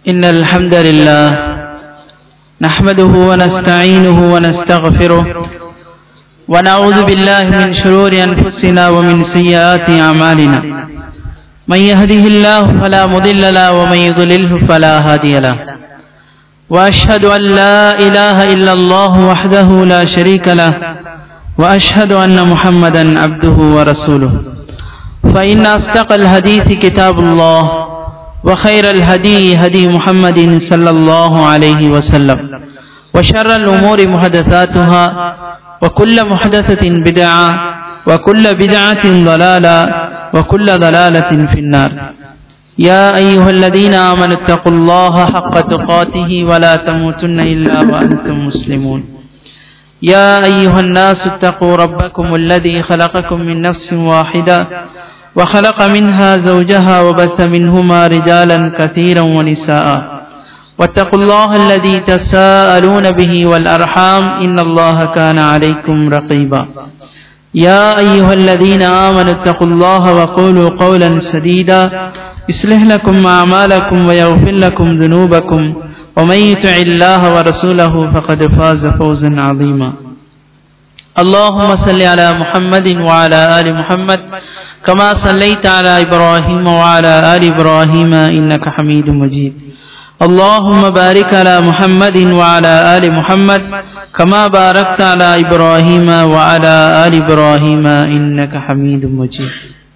إن الحمد لله نحمده ونستعينه ونستغفره ونعوذ بالله من شرور أنفسنا ومن سيئات أعمالنا من يهده الله فلا مضل له ومن يضلله فلا هادي له وأشهد أن لا إله إلا الله وحده لا شريك له وأشهد أن محمدا عبده ورسوله فإن أصدق الحديث كتاب الله وخير الهدي هدي محمد صلى الله عليه وسلم وشر الأمور محدثاتها وكل محدثة بدعة وكل بدعة ضلالة وكل ضلالة في النار يا أيها الذين آمنوا اتقوا الله حق تقاته ولا تموتن إلا وأنتم مسلمون يا أيها الناس اتقوا ربكم الذي خلقكم من نفس واحدة وخلق منها زوجها وبث منهما رجالا كثيرا ونساء واتقوا الله الذي تساءلون به والأرحام إن الله كان عليكم رقيبا يا أيها الذين آمنوا اتقوا الله وقولوا قولا سديدا يصلح لكم أعمالكم ويغفر لكم ذنوبكم ومن يطع الله ورسوله فقد فاز فوزا عظيما اللهم صل على محمد وعلى آل محمد كما صليت على إبراهيم وعلى آل إبراهيم إنك حميد مجيد اللهم بارك على محمد وعلى آل محمد كما باركت على إبراهيم وعلى آل إبراهيم إنك حميد مجيد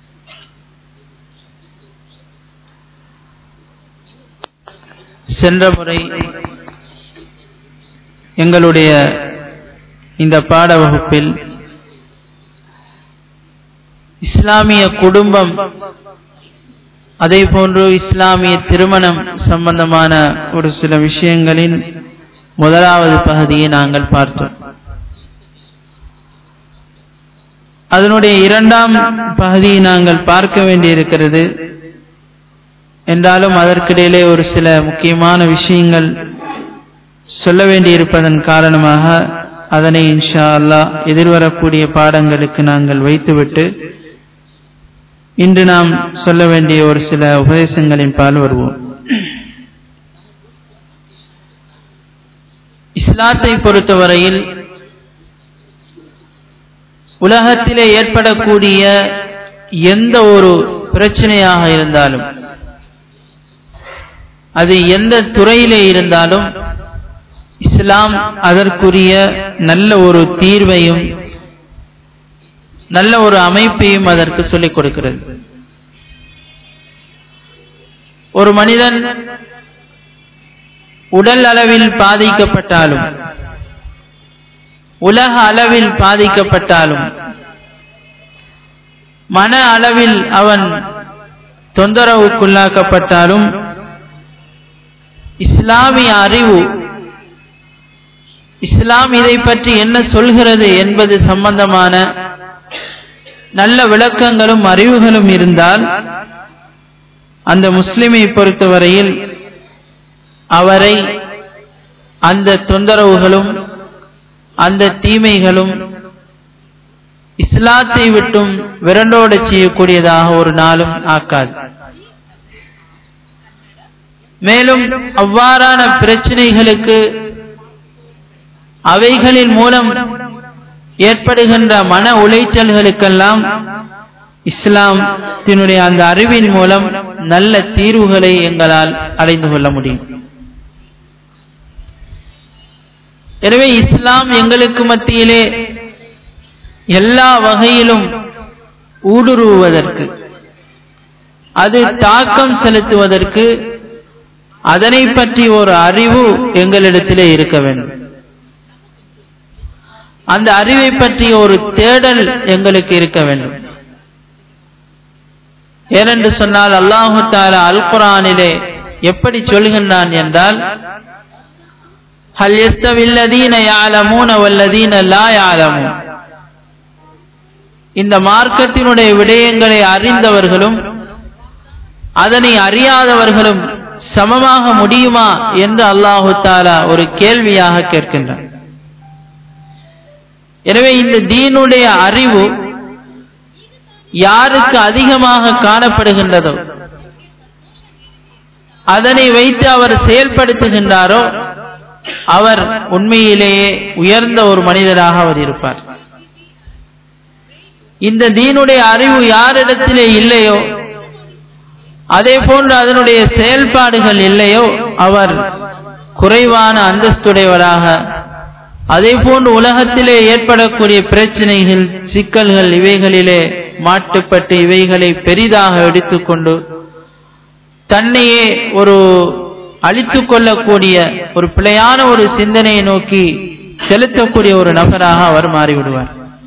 சென்ற முறை எங்களுடைய இந்த பாட வகுப்பில் இஸ்லாமிய குடும்பம் அதே போன்று இஸ்லாமிய திருமணம் சம்பந்தமான ஒரு சில விஷயங்களின் முதலாவது பகுதியை நாங்கள் பார்த்தோம் அதனுடைய இரண்டாம் பகுதியை நாங்கள் பார்க்க வேண்டியிருக்கிறது என்றாலும் அதற்கிடையிலே ஒரு சில முக்கியமான விஷயங்கள் சொல்ல வேண்டியிருப்பதன் காரணமாக அதனை இன்ஷா அல்லா எதிர்வரக்கூடிய பாடங்களுக்கு நாங்கள் வைத்துவிட்டு இன்று நாம் சொல்ல வேண்டிய ஒரு சில உபதேசங்களின் பால் வருவோம் இஸ்லாத்தை பொறுத்தவரையில் உலகத்திலே ஏற்படக்கூடிய எந்த ஒரு பிரச்சனையாக இருந்தாலும் அது எந்த துறையிலே இருந்தாலும் இஸ்லாம் அதற்குரிய நல்ல ஒரு தீர்வையும் நல்ல ஒரு அமைப்பையும் அதற்கு சொல்லிக் கொடுக்கிறது ஒரு மனிதன் உடல் அளவில் பாதிக்கப்பட்டாலும் உலக அளவில் பாதிக்கப்பட்டாலும் மன அளவில் அவன் தொந்தரவுக்குள்ளாக்கப்பட்டாலும் இஸ்லாமிய அறிவு இஸ்லாம் இதை பற்றி என்ன சொல்கிறது என்பது சம்பந்தமான நல்ல விளக்கங்களும் அறிவுகளும் இருந்தால் அந்த முஸ்லிமை பொறுத்தவரையில் அவரை அந்த தொந்தரவுகளும் அந்த தீமைகளும் இஸ்லாத்தை விட்டும் விரண்டோட செய்யக்கூடியதாக ஒரு நாளும் ஆக்காது மேலும் அவ்வாறான பிரச்சனைகளுக்கு அவைகளின் மூலம் ஏற்படுகின்ற மன உளைச்சல்களுக்கெல்லாம் இஸ்லாத்தினுடைய அந்த அறிவின் மூலம் நல்ல தீர்வுகளை எங்களால் அடைந்து கொள்ள முடியும் எனவே இஸ்லாம் எங்களுக்கு மத்தியிலே எல்லா வகையிலும் ஊடுருவுவதற்கு அது தாக்கம் செலுத்துவதற்கு அதனை பற்றி ஒரு அறிவு எங்களிடத்திலே இருக்க வேண்டும் அந்த அறிவை பற்றி ஒரு தேடல் எங்களுக்கு இருக்க வேண்டும் ஏனென்று சொன்னால் அல்லாஹு தாலா அல் குரானிலே எப்படி சொல்கின்றான் என்றால் ஹல் எஸ்தவில்லதீன யாலமூன வல்லதீன லா யாலமூன் இந்த மார்க்கத்தினுடைய விடயங்களை அறிந்தவர்களும் அதனை அறியாதவர்களும் சமமாக முடியுமா என்று அல்லாஹு தாலா ஒரு கேள்வியாக கேட்கின்றான் எனவே இந்த தீனுடைய அறிவு யாருக்கு அதிகமாக காணப்படுகின்றதோ அதனை வைத்து அவர் செயல்படுத்துகின்றாரோ அவர் உண்மையிலேயே உயர்ந்த ஒரு மனிதராக அவர் இருப்பார் இந்த தீனுடைய அறிவு யாரிடத்திலே இல்லையோ அதே போன்று அதனுடைய செயல்பாடுகள் இல்லையோ அவர் குறைவான அந்தஸ்துடையவராக அதே போன்று உலகத்திலே ஏற்படக்கூடிய பிரச்சனைகள் சிக்கல்கள் இவைகளிலே மாட்டுப்பட்டு இவைகளை பெரிதாக எடுத்துக்கொண்டு தன்னையே ஒரு அழித்துக் கொள்ளக்கூடிய ஒரு பிழையான ஒரு சிந்தனையை நோக்கி செலுத்தக்கூடிய ஒரு நபராக அவர் மாறிவிடுவார்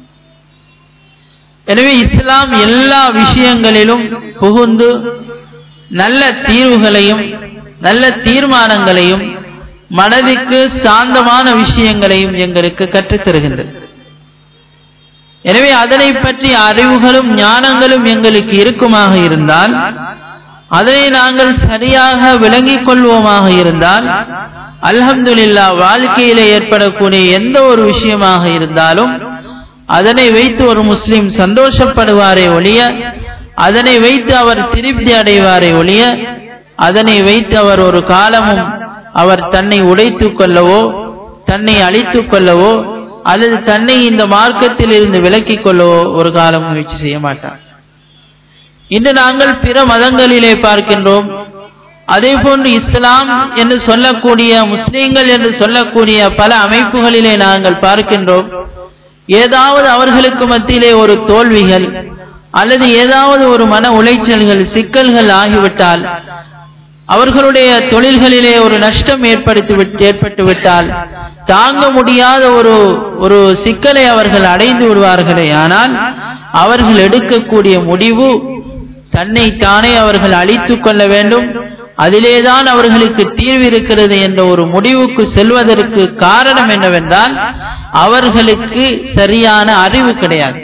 எனவே இஸ்லாம் எல்லா விஷயங்களிலும் புகுந்து நல்ல தீர்வுகளையும் நல்ல தீர்மானங்களையும் மனதிற்கு சாந்தமான விஷயங்களையும் எங்களுக்கு கற்றுத் தருகின்றது எனவே அதனை பற்றி அறிவுகளும் ஞானங்களும் எங்களுக்கு இருக்குமாக இருந்தால் அதனை நாங்கள் சரியாக விளங்கிக் கொள்வோமாக இருந்தால் அல்ஹம்துலில்லா வாழ்க்கையில ஏற்படக்கூடிய எந்த ஒரு விஷயமாக இருந்தாலும் அதனை வைத்து ஒரு முஸ்லிம் சந்தோஷப்படுவாரே ஒழிய அதனை வைத்து அவர் திருப்தி அடைவாரே ஒழிய அதனை வைத்து அவர் ஒரு காலமும் அவர் தன்னை உடைத்துக் கொள்ளவோ தன்னை அழித்துக் கொள்ளவோ அல்லது தன்னை இந்த மார்க்கத்தில் இருந்து விலக்கிக் கொள்ளவோ ஒரு காலம் முயற்சி செய்ய மாட்டார் இன்று நாங்கள் பிற மதங்களிலே பார்க்கின்றோம் அதே போன்று இஸ்லாம் என்று சொல்லக்கூடிய முஸ்லீம்கள் என்று சொல்லக்கூடிய பல அமைப்புகளிலே நாங்கள் பார்க்கின்றோம் ஏதாவது அவர்களுக்கு மத்தியிலே ஒரு தோல்விகள் அல்லது ஏதாவது ஒரு மன உளைச்சல்கள் சிக்கல்கள் ஆகிவிட்டால் அவர்களுடைய தொழில்களிலே ஒரு நஷ்டம் ஏற்படுத்தி ஏற்பட்டு விட்டால் தாங்க முடியாத ஒரு ஒரு சிக்கலை அவர்கள் அடைந்து விடுவார்களே ஆனால் அவர்கள் எடுக்கக்கூடிய முடிவு தன்னை தானே அவர்கள் அழித்துக் கொள்ள வேண்டும் அதிலேதான் அவர்களுக்கு தீர்வு இருக்கிறது என்ற ஒரு முடிவுக்கு செல்வதற்கு காரணம் என்னவென்றால் அவர்களுக்கு சரியான அறிவு கிடையாது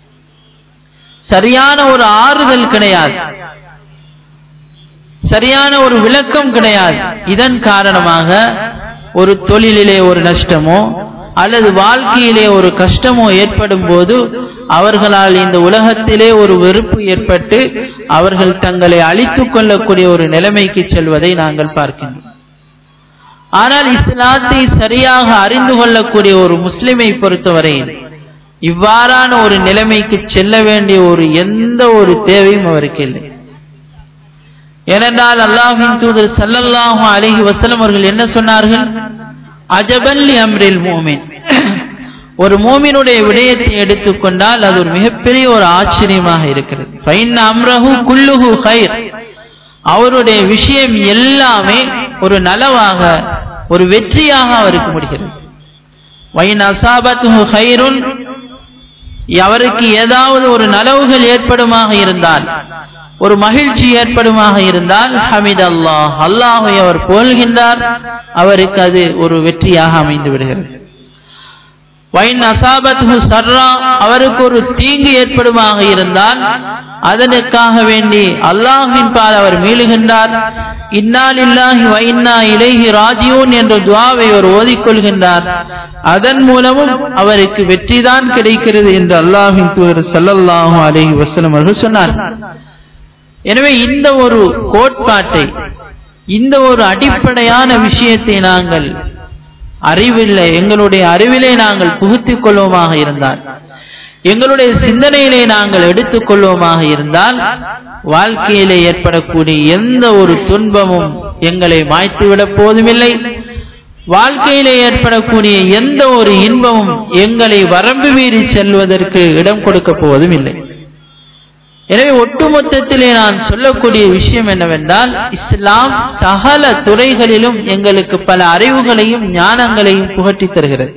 சரியான ஒரு ஆறுதல் கிடையாது சரியான ஒரு விளக்கம் கிடையாது இதன் காரணமாக ஒரு தொழிலிலே ஒரு நஷ்டமோ அல்லது வாழ்க்கையிலே ஒரு கஷ்டமோ ஏற்படும் போது அவர்களால் இந்த உலகத்திலே ஒரு வெறுப்பு ஏற்பட்டு அவர்கள் தங்களை அழித்துக் கொள்ளக்கூடிய ஒரு நிலைமைக்கு செல்வதை நாங்கள் பார்க்கின்றோம் ஆனால் இஸ்லாத்தை சரியாக அறிந்து கொள்ளக்கூடிய ஒரு முஸ்லிமை பொறுத்தவரையில் இவ்வாறான ஒரு நிலைமைக்கு செல்ல வேண்டிய ஒரு எந்த ஒரு தேவையும் அவருக்கு இல்லை ஏனென்றால் அல்லாஹின் தூதர் சல்லல்லாஹு அலிஹி வசலம் அவர்கள் என்ன சொன்னார்கள் அஜபல்லி அம்ரில் மூமின் ஒரு மூமினுடைய விடயத்தை எடுத்துக்கொண்டால் அது ஒரு மிகப்பெரிய ஒரு ஆச்சரியமாக இருக்கிறது ஃபைன் அம்ரஹு குல்லுஹு ஹைர் அவருடைய விஷயம் எல்லாமே ஒரு நலவாக ஒரு வெற்றியாக அவருக்கு முடிகிறது வைன் அசாபத்து ஹைருன் அவருக்கு ஏதாவது ஒரு நலவுகள் ஏற்படுமாக இருந்தால் ஒரு மகிழ்ச்சி ஏற்படுமாக இருந்தால் ஹமித் அல்லாஹ் அல்லாஹை அவர் புகழ்கின்றார் அவருக்கு அது ஒரு வெற்றியாக அமைந்து விடுகிறது வைன் அசாபத்து சர்ரா அவருக்கு ஒரு தீங்கு ஏற்படுமாக இருந்தால் அதனுக்காக வேண்டி அல்லாஹின் பால் அவர் மீளுகின்றார் இன்னாலில்லாஹி வைன்னா இலைஹி ராஜியூன் என்ற துவாவை அவர் ஓதிக்கொள்கின்றார் அதன் மூலமும் அவருக்கு வெற்றிதான் கிடைக்கிறது என்று அல்லாஹின் தூதர் சல்லல்லாஹு அலைஹி வஸல்லம் அவர்கள் சொன்னார் எனவே இந்த ஒரு கோட்பாட்டை இந்த ஒரு அடிப்படையான விஷயத்தை நாங்கள் அறிவில்லை எங்களுடைய அறிவிலே நாங்கள் புகுத்திக் கொள்வோமாக இருந்தால் எங்களுடைய சிந்தனையிலே நாங்கள் எடுத்துக்கொள்வோமாக இருந்தால் வாழ்க்கையிலே ஏற்படக்கூடிய எந்த ஒரு துன்பமும் எங்களை மாய்த்துவிடப் போதுமில்லை வாழ்க்கையிலே ஏற்படக்கூடிய எந்த ஒரு இன்பமும் எங்களை வரம்பு மீறி செல்வதற்கு இடம் கொடுக்க போவதும் இல்லை எனவே ஒட்டுமொத்தத்திலே நான் சொல்லக்கூடிய விஷயம் என்னவென்றால் இஸ்லாம் சகல துறைகளிலும் எங்களுக்கு பல அறிவுகளையும் ஞானங்களையும் புகட்டி தருகிறது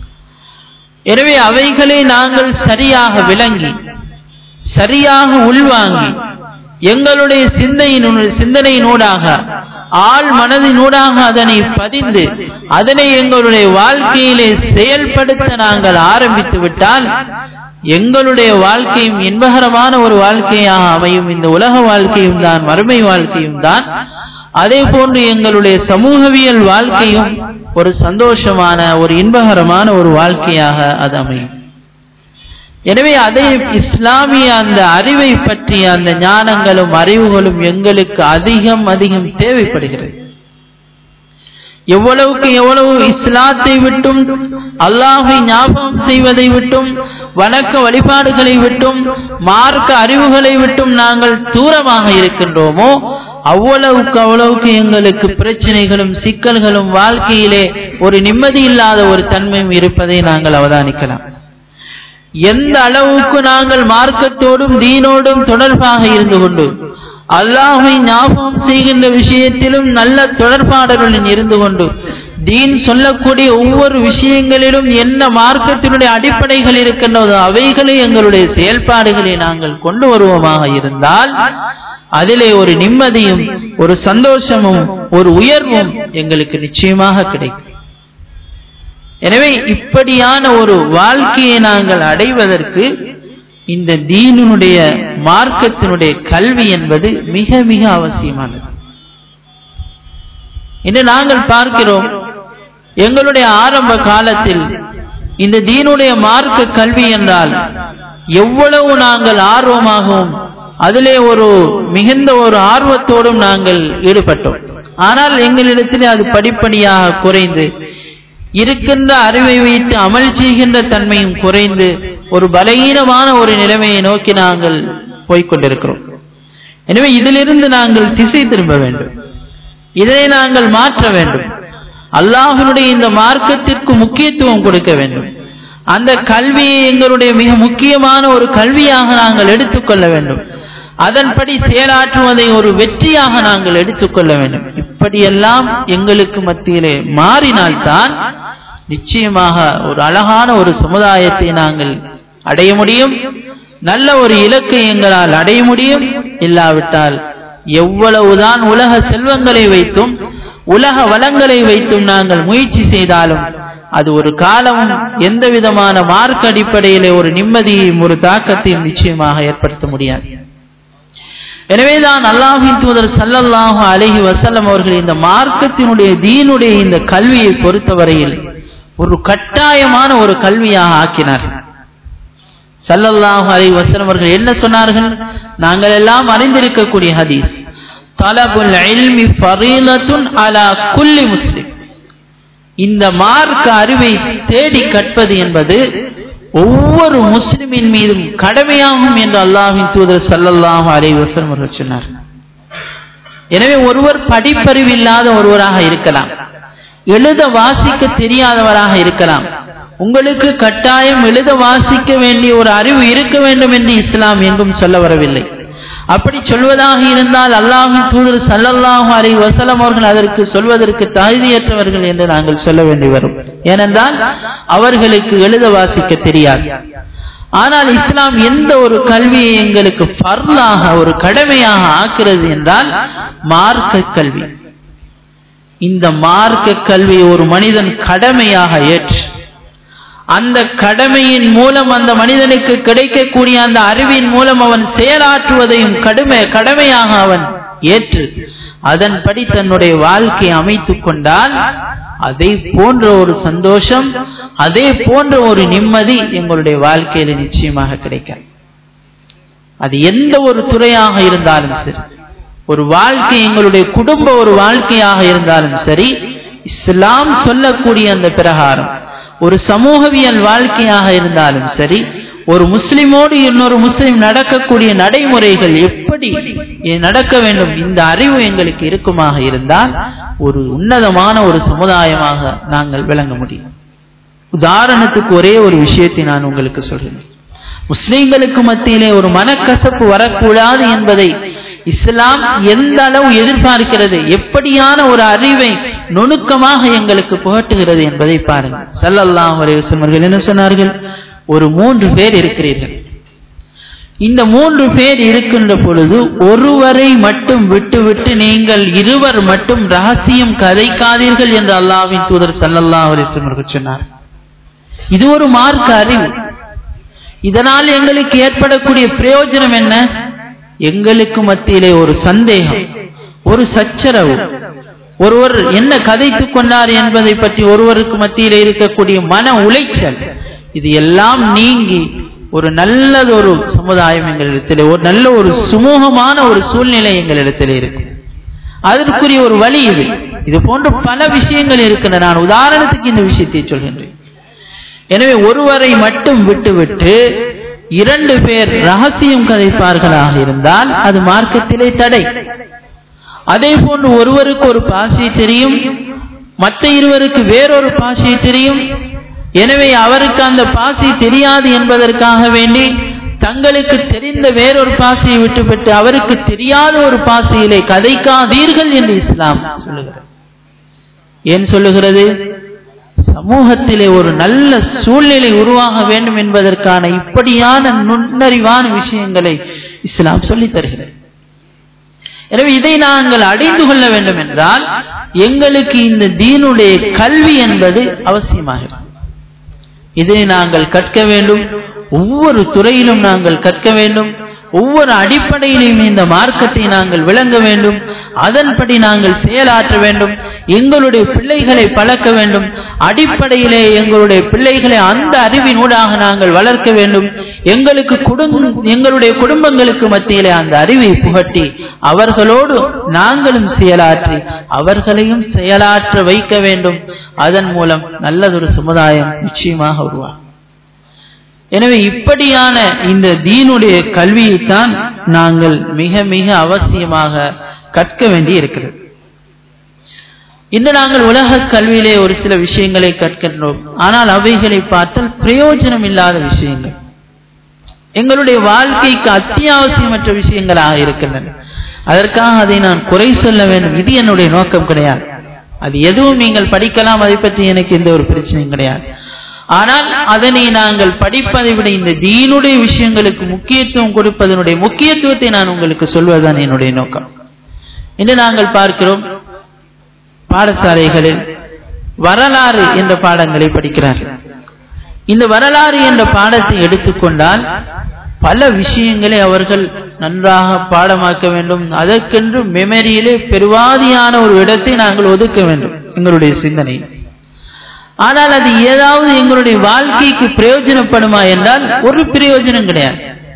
எனவே அவைகளை நாங்கள் சரியாக விளங்கி சரியாக உள்வாங்கி எங்களுடைய சிந்தையின் சிந்தனையினூடாக ஆள் மனதினூடாக அதனை பதிந்து அதனை எங்களுடைய வாழ்க்கையிலே செயல்படுத்த நாங்கள் ஆரம்பித்து விட்டால் எங்களுடைய வாழ்க்கையும் இன்பகரமான ஒரு வாழ்க்கையாக அமையும் இந்த உலக வாழ்க்கையும் தான் மறுமை வாழ்க்கையும் தான் அதே போன்று எங்களுடைய சமூகவியல் வாழ்க்கையும் ஒரு சந்தோஷமான ஒரு இன்பகரமான ஒரு வாழ்க்கையாக அது அமையும் எனவே அதை இஸ்லாமிய அந்த அறிவை பற்றிய அந்த ஞானங்களும் அறிவுகளும் எங்களுக்கு அதிகம் அதிகம் தேவைப்படுகிறது எவ்வளவுக்கு எவ்வளவு இஸ்லாத்தை விட்டும் அல்லாஹை ஞாபகம் செய்வதை விட்டும் வணக்க வழிபாடுகளை விட்டும் மார்க்க அறிவுகளை விட்டும் நாங்கள் தூரமாக இருக்கின்றோமோ அவ்வளவுக்கு அவ்வளவுக்கு எங்களுக்கு பிரச்சனைகளும் சிக்கல்களும் வாழ்க்கையிலே ஒரு நிம்மதி இல்லாத ஒரு தன்மையும் இருப்பதை நாங்கள் அவதானிக்கலாம் எந்த அளவுக்கு நாங்கள் மார்க்கத்தோடும் தீனோடும் தொடர்பாக இருந்து கொண்டு அல்லாஹை ஞாபகம் செய்கின்ற விஷயத்திலும் நல்ல தொடர்பாடலுடன் இருந்து கொண்டு தீன் சொல்லக்கூடிய ஒவ்வொரு விஷயங்களிலும் என்ன மார்க்கத்தினுடைய அடிப்படைகள் இருக்கின்றதோ அவைகளை எங்களுடைய செயல்பாடுகளை நாங்கள் கொண்டு வருவோமாக இருந்தால் அதிலே ஒரு நிம்மதியும் ஒரு சந்தோஷமும் ஒரு உயர்வும் எங்களுக்கு நிச்சயமாக கிடைக்கும் எனவே இப்படியான ஒரு வாழ்க்கையை நாங்கள் அடைவதற்கு இந்த தீனுடைய மார்க்கத்தினுடைய கல்வி என்பது மிக மிக அவசியமானது இன்று நாங்கள் பார்க்கிறோம் எங்களுடைய ஆரம்ப காலத்தில் இந்த தீனுடைய மார்க்க கல்வி என்றால் எவ்வளவு நாங்கள் ஆர்வமாகவும் அதிலே ஒரு மிகுந்த ஒரு ஆர்வத்தோடும் நாங்கள் ஈடுபட்டோம் ஆனால் எங்களிடத்தில் அது படிப்படியாக குறைந்து இருக்கின்ற அறிவை வைத்து அமல் செய்கின்ற தன்மையும் குறைந்து ஒரு பலகீனமான ஒரு நிலைமையை நோக்கி நாங்கள் போய்கொண்டிருக்கிறோம் எனவே இதிலிருந்து நாங்கள் திசை திரும்ப வேண்டும் இதை நாங்கள் மாற்ற வேண்டும் அல்லாஹனுடைய இந்த மார்க்கத்திற்கு முக்கியத்துவம் கொடுக்க வேண்டும் அந்த கல்வியை எங்களுடைய மிக முக்கியமான ஒரு கல்வியாக நாங்கள் எடுத்துக்கொள்ள வேண்டும் அதன்படி செயலாற்றுவதை ஒரு வெற்றியாக நாங்கள் எடுத்துக்கொள்ள வேண்டும் இப்படியெல்லாம் எங்களுக்கு மத்தியிலே மாறினால்தான் நிச்சயமாக ஒரு அழகான ஒரு சமுதாயத்தை நாங்கள் அடைய முடியும் நல்ல ஒரு இலக்கை எங்களால் அடைய முடியும் இல்லாவிட்டால் எவ்வளவுதான் உலக செல்வங்களை வைத்தும் உலக வளங்களை வைத்தும் நாங்கள் முயற்சி செய்தாலும் அது ஒரு காலமும் எந்த விதமான மார்க் அடிப்படையிலே ஒரு நிம்மதியையும் ஒரு தாக்கத்தையும் நிச்சயமாக ஏற்படுத்த முடியாது எனவேதான் அல்லாஹின் தூதர் சல்லல்லாஹு அலஹி வசல்லம் அவர்கள் இந்த மார்க்கத்தினுடைய தீனுடைய இந்த கல்வியை பொறுத்தவரையில் ஒரு கட்டாயமான ஒரு கல்வியாக ஆக்கினார் சல்லல்லாஹு அலஹி வசல்லம் அவர்கள் என்ன சொன்னார்கள் நாங்கள் எல்லாம் அறிந்திருக்கக்கூடிய ஹதீஸ் தலபுல் இல்மி ஃபரீலத்துன் அலா குல்லி முஸ்லிம் இந்த மார்க்க அறிவை தேடி கற்பது என்பது ஒவ்வொரு முஸ்லிமின் மீதும் கடமையாகும் என்று அல்லாஹின் தூதர் சல்லல்லாஹு அலை வசலம் அவர்கள் சொன்னார் எனவே ஒருவர் படிப்பறிவு இல்லாத ஒருவராக இருக்கலாம் எழுத வாசிக்க தெரியாதவராக இருக்கலாம் உங்களுக்கு கட்டாயம் எழுத வாசிக்க வேண்டிய ஒரு அறிவு இருக்க வேண்டும் என்று இஸ்லாம் எங்கும் சொல்ல வரவில்லை அப்படி சொல்வதாக இருந்தால் அல்லாஹின் தூதர் சல்லல்லாஹு அலை வசலம் அவர்கள் அதற்கு சொல்வதற்கு தகுதியற்றவர்கள் என்று நாங்கள் சொல்ல வேண்டி வரும் ஏனென்றால் அவர்களுக்கு எழுத வாசிக்க தெரியாது ஆனால் இஸ்லாம் எந்த ஒரு கல்வியை எங்களுக்கு பர்லாக ஒரு கடமையாக ஆக்கிறது என்றால் மார்க்க கல்வி இந்த மார்க்க கல்வி ஒரு மனிதன் கடமையாக ஏற்று அந்த கடமையின் மூலம் அந்த மனிதனுக்கு கிடைக்கக்கூடிய அந்த அறிவின் மூலம் அவன் செயலாற்றுவதையும் கடுமை கடமையாக அவன் ஏற்று அதன்படி தன்னுடைய வாழ்க்கையை அமைத்துக் கொண்டால் அதே போன்ற ஒரு சந்தோஷம் அதே போன்ற ஒரு நிம்மதி எங்களுடைய வாழ்க்கையில நிச்சயமாக கிடைக்கும் அது எந்த ஒரு துறையாக இருந்தாலும் சரி ஒரு வாழ்க்கை எங்களுடைய குடும்ப ஒரு வாழ்க்கையாக இருந்தாலும் சரி இஸ்லாம் சொல்லக்கூடிய அந்த பிரகாரம் ஒரு சமூகவியல் வாழ்க்கையாக இருந்தாலும் சரி ஒரு முஸ்லிமோடு இன்னொரு முஸ்லிம் நடக்கக்கூடிய நடைமுறைகள் எப்படி நடக்க வேண்டும் இந்த அறிவு எங்களுக்கு இருக்குமாக இருந்தால் ஒரு உன்னதமான ஒரு சமுதாயமாக நாங்கள் விளங்க முடியும் உதாரணத்துக்கு ஒரே ஒரு விஷயத்தை நான் உங்களுக்கு சொல்கிறேன் முஸ்லிம்களுக்கு மத்தியிலே ஒரு மனக்கசப்பு வரக்கூடாது என்பதை இஸ்லாம் எந்த அளவு எதிர்பார்க்கிறது எப்படியான ஒரு அறிவை நுணுக்கமாக எங்களுக்கு புகட்டுகிறது என்பதை பாருங்கள் சல்லல்லாஹ் அவர்கள் என்ன சொன்னார்கள் ஒரு மூன்று பேர் இருக்கிறீர்கள் இந்த மூன்று பேர் இருக்கின்ற பொழுது ஒருவரை மட்டும் விட்டுவிட்டு நீங்கள் இருவர் மட்டும் ரகசியம் கதைக்காதீர்கள் என்று அல்லாவின் தூதர் சல்லல்லாஹ் அவர்கள் சொன்னார் இது ஒரு மார்க்க அறிவு இதனால் எங்களுக்கு ஏற்படக்கூடிய பிரயோஜனம் என்ன எங்களுக்கு மத்தியிலே ஒரு சந்தேகம் ஒரு சச்சரவு ஒருவர் என்ன கதைத்துக் கொண்டார் என்பதை பற்றி ஒருவருக்கு மத்தியிலே இருக்கக்கூடிய மன உளைச்சல் இது எல்லாம் நீங்கி ஒரு நல்லதொரு சமுதாயம் எங்களிடத்திலே ஒரு நல்ல ஒரு சுமூகமான ஒரு சூழ்நிலை எங்களிடத்திலே இருக்கும் அதற்குரிய ஒரு வழி இது இது போன்ற பல விஷயங்கள் இருக்கின்றன நான் உதாரணத்துக்கு இந்த விஷயத்தை சொல்கின்றேன் எனவே ஒருவரை மட்டும் விட்டுவிட்டு இரண்டு பேர் ரகசியம் கதைப்பார்களாக இருந்தால் அது மார்க்கத்திலே தடை அதே போன்று ஒருவருக்கு ஒரு பாஷை தெரியும் மற்ற இருவருக்கு வேறொரு பாஷை தெரியும் எனவே அவருக்கு அந்த பாஷை தெரியாது என்பதற்காக வேண்டி தங்களுக்கு தெரிந்த வேறொரு பாஷையை விட்டுவிட்டு அவருக்கு தெரியாத ஒரு பாஷையிலே கதைக்காதீர்கள் என்று இஸ்லாம் சொல்லுகிறது ஏன் சொல்லுகிறது சமூகத்திலே ஒரு நல்ல சூழ்நிலை உருவாக வேண்டும் என்பதற்கான இப்படியான நுண்ணறிவான விஷயங்களை இஸ்லாம் சொல்லித் தருகிறது எனவே இதை நாங்கள் அடைந்து கொள்ள வேண்டும் என்றால் எங்களுக்கு இந்த தீனுடைய கல்வி என்பது அவசியமாகிறது இதை நாங்கள் கற்க வேண்டும் ஒவ்வொரு துறையிலும் நாங்கள் கற்க வேண்டும் ஒவ்வொரு அடிப்படையிலும் இந்த மார்க்கத்தை நாங்கள் விளங்க வேண்டும் அதன்படி நாங்கள் செயலாற்ற வேண்டும் எங்களுடைய பிள்ளைகளை பழக்க வேண்டும் அடிப்படையிலே எங்களுடைய பிள்ளைகளை அந்த அறிவினூடாக நாங்கள் வளர்க்க வேண்டும் எங்களுக்கு குடும்பம் எங்களுடைய குடும்பங்களுக்கு மத்தியிலே அந்த அறிவை புகட்டி அவர்களோடு நாங்களும் செயலாற்றி அவர்களையும் செயலாற்ற வைக்க வேண்டும் அதன் மூலம் நல்லதொரு சமுதாயம் நிச்சயமாக உருவாகும் எனவே இப்படியான இந்த தீனுடைய கல்வியைத்தான் நாங்கள் மிக மிக அவசியமாக கற்க வேண்டி இருக்கிறது இன்று நாங்கள் உலக கல்வியிலே ஒரு சில விஷயங்களை கற்கின்றோம் ஆனால் அவைகளை பார்த்தால் பிரயோஜனம் இல்லாத விஷயங்கள் எங்களுடைய வாழ்க்கைக்கு அத்தியாவசியமற்ற விஷயங்களாக இருக்கின்றன அதற்காக அதை நான் குறை சொல்ல வேண்டும் இது என்னுடைய நோக்கம் கிடையாது அது எதுவும் நீங்கள் படிக்கலாம் அதை பற்றி எனக்கு எந்த ஒரு பிரச்சனையும் கிடையாது ஆனால் அதனை நாங்கள் படிப்பதை விட இந்த தீனுடைய விஷயங்களுக்கு முக்கியத்துவம் கொடுப்பதனுடைய முக்கியத்துவத்தை நான் உங்களுக்கு சொல்வதுதான் என்னுடைய நோக்கம் இன்று நாங்கள் பார்க்கிறோம் பாடசாலைகளில் வரலாறு என்ற பாடங்களை படிக்கிறார்கள் இந்த வரலாறு என்ற பாடத்தை எடுத்துக்கொண்டால் பல விஷயங்களை அவர்கள் நன்றாக பாடமாக்க வேண்டும் அதற்கென்று மெமரியிலே பெருவாதியான ஒரு இடத்தை நாங்கள் ஒதுக்க வேண்டும் எங்களுடைய சிந்தனை ஆனால் அது ஏதாவது எங்களுடைய வாழ்க்கைக்கு பிரயோஜனப்படுமா என்றால் ஒரு பிரயோஜனம் கிடையாது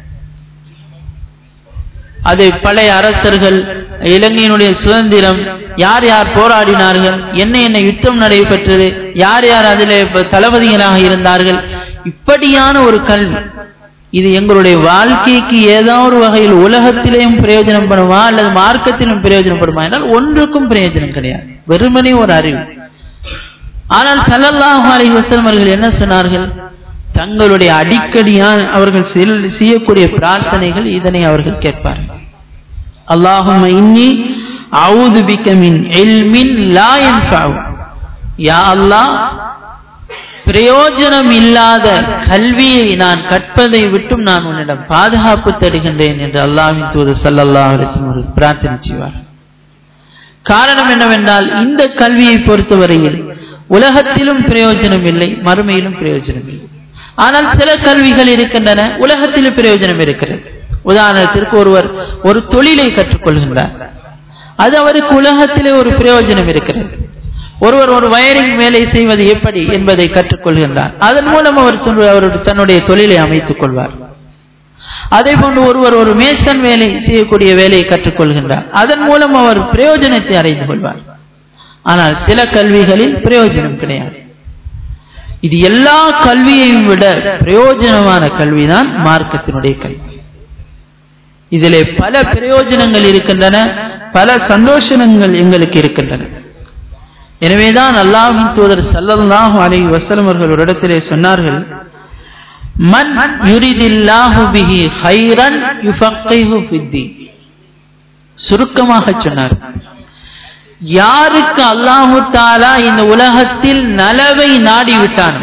அது பழைய அரசர்கள் இலங்கையினுடைய சுதந்திரம் யார் யார் போராடினார்கள் என்ன என்ன யுத்தம் நடைபெற்றது யார் யார் அதில் தளபதிகளாக இருந்தார்கள் இப்படியான ஒரு கல்வி இது எங்களுடைய வாழ்க்கைக்கு ஏதாவது ஒரு வகையில் உலகத்திலேயும் பிரயோஜனப்படுமா அல்லது மார்க்கத்திலும் பிரயோஜனப்படுமா என்றால் ஒன்றுக்கும் பிரயோஜனம் கிடையாது வெறுமனே ஒரு அறிவு ஆனால் சல்லல்லாஹு அலைஹி வஸல்லம் அவர்கள் என்ன சொன்னார்கள் தங்களுடைய அடிக்கடியான அவர்கள் செய்யக்கூடிய பிரார்த்தனைகள் இதனை அவர்கள் கேட்பார்கள் அல்லாஹும்ம இன்னி அவுது பிக்க மின் இல்மின் லா யன்ஃபஉ யா அல்லாஹ் பிரயோஜனம் இல்லாத கல்வியை நான் கற்பதை விட்டும் நான் உன்னிடம் பாதுகாப்பு தருகின்றேன் என்று அல்லாஹின் தூதர் சல்லல்லாஹு அலைஹி வஸல்லம் அவர்கள் பிரார்த்தனை செய்வார் காரணம் என்னவென்றால் இந்த கல்வியை பொறுத்தவரையில் உலகத்திலும் பிரயோஜனம் இல்லை மறுமையிலும் பிரயோஜனம் இல்லை ஆனால் சில கல்விகள் இருக்கின்றன உலகத்திலும் பிரயோஜனம் இருக்கிறது உதாரணத்திற்கு ஒருவர் ஒரு தொழிலை கற்றுக்கொள்கின்றார் அது அவருக்கு உலகத்திலே ஒரு பிரயோஜனம் இருக்கிறது ஒருவர் ஒரு வயரிங் வேலை செய்வது எப்படி என்பதை கற்றுக்கொள்கின்றார் அதன் மூலம் அவர் அவருடைய தன்னுடைய தொழிலை அமைத்துக் கொள்வார் அதே போன்று ஒருவர் ஒரு மேசன் வேலை செய்யக்கூடிய வேலையை கற்றுக்கொள்கின்றார் அதன் மூலம் அவர் பிரயோஜனத்தை அடைந்து கொள்வார் ஆனால் சில கல்விகளில் பிரயோஜனம் கிடையாது இது எல்லா கல்வியையும் விட பிரயோஜனமான கல்விதான் மார்க்கத்தினுடைய கல்வி இதிலே பல பிரயோஜனங்கள் இருக்கின்றன பல சந்தோஷங்கள் எங்களுக்கு இருக்கின்றன எனவேதான் அல்லாஹின் தூதர் சல்லல்லாஹு அலைஹி வஸல்லம் அவர்கள் ஒரு இடத்திலே சொன்னார்கள் மன் யுரிதில்லாஹு பிஹி ஹைரன் யுஃபக்கிஹு ஃபித்தீன் சுருக்கமாக சொன்னார் யாருக்கு அல்லாஹு தாலா இந்த உலகத்தில் நலவை நாடிவிட்டான்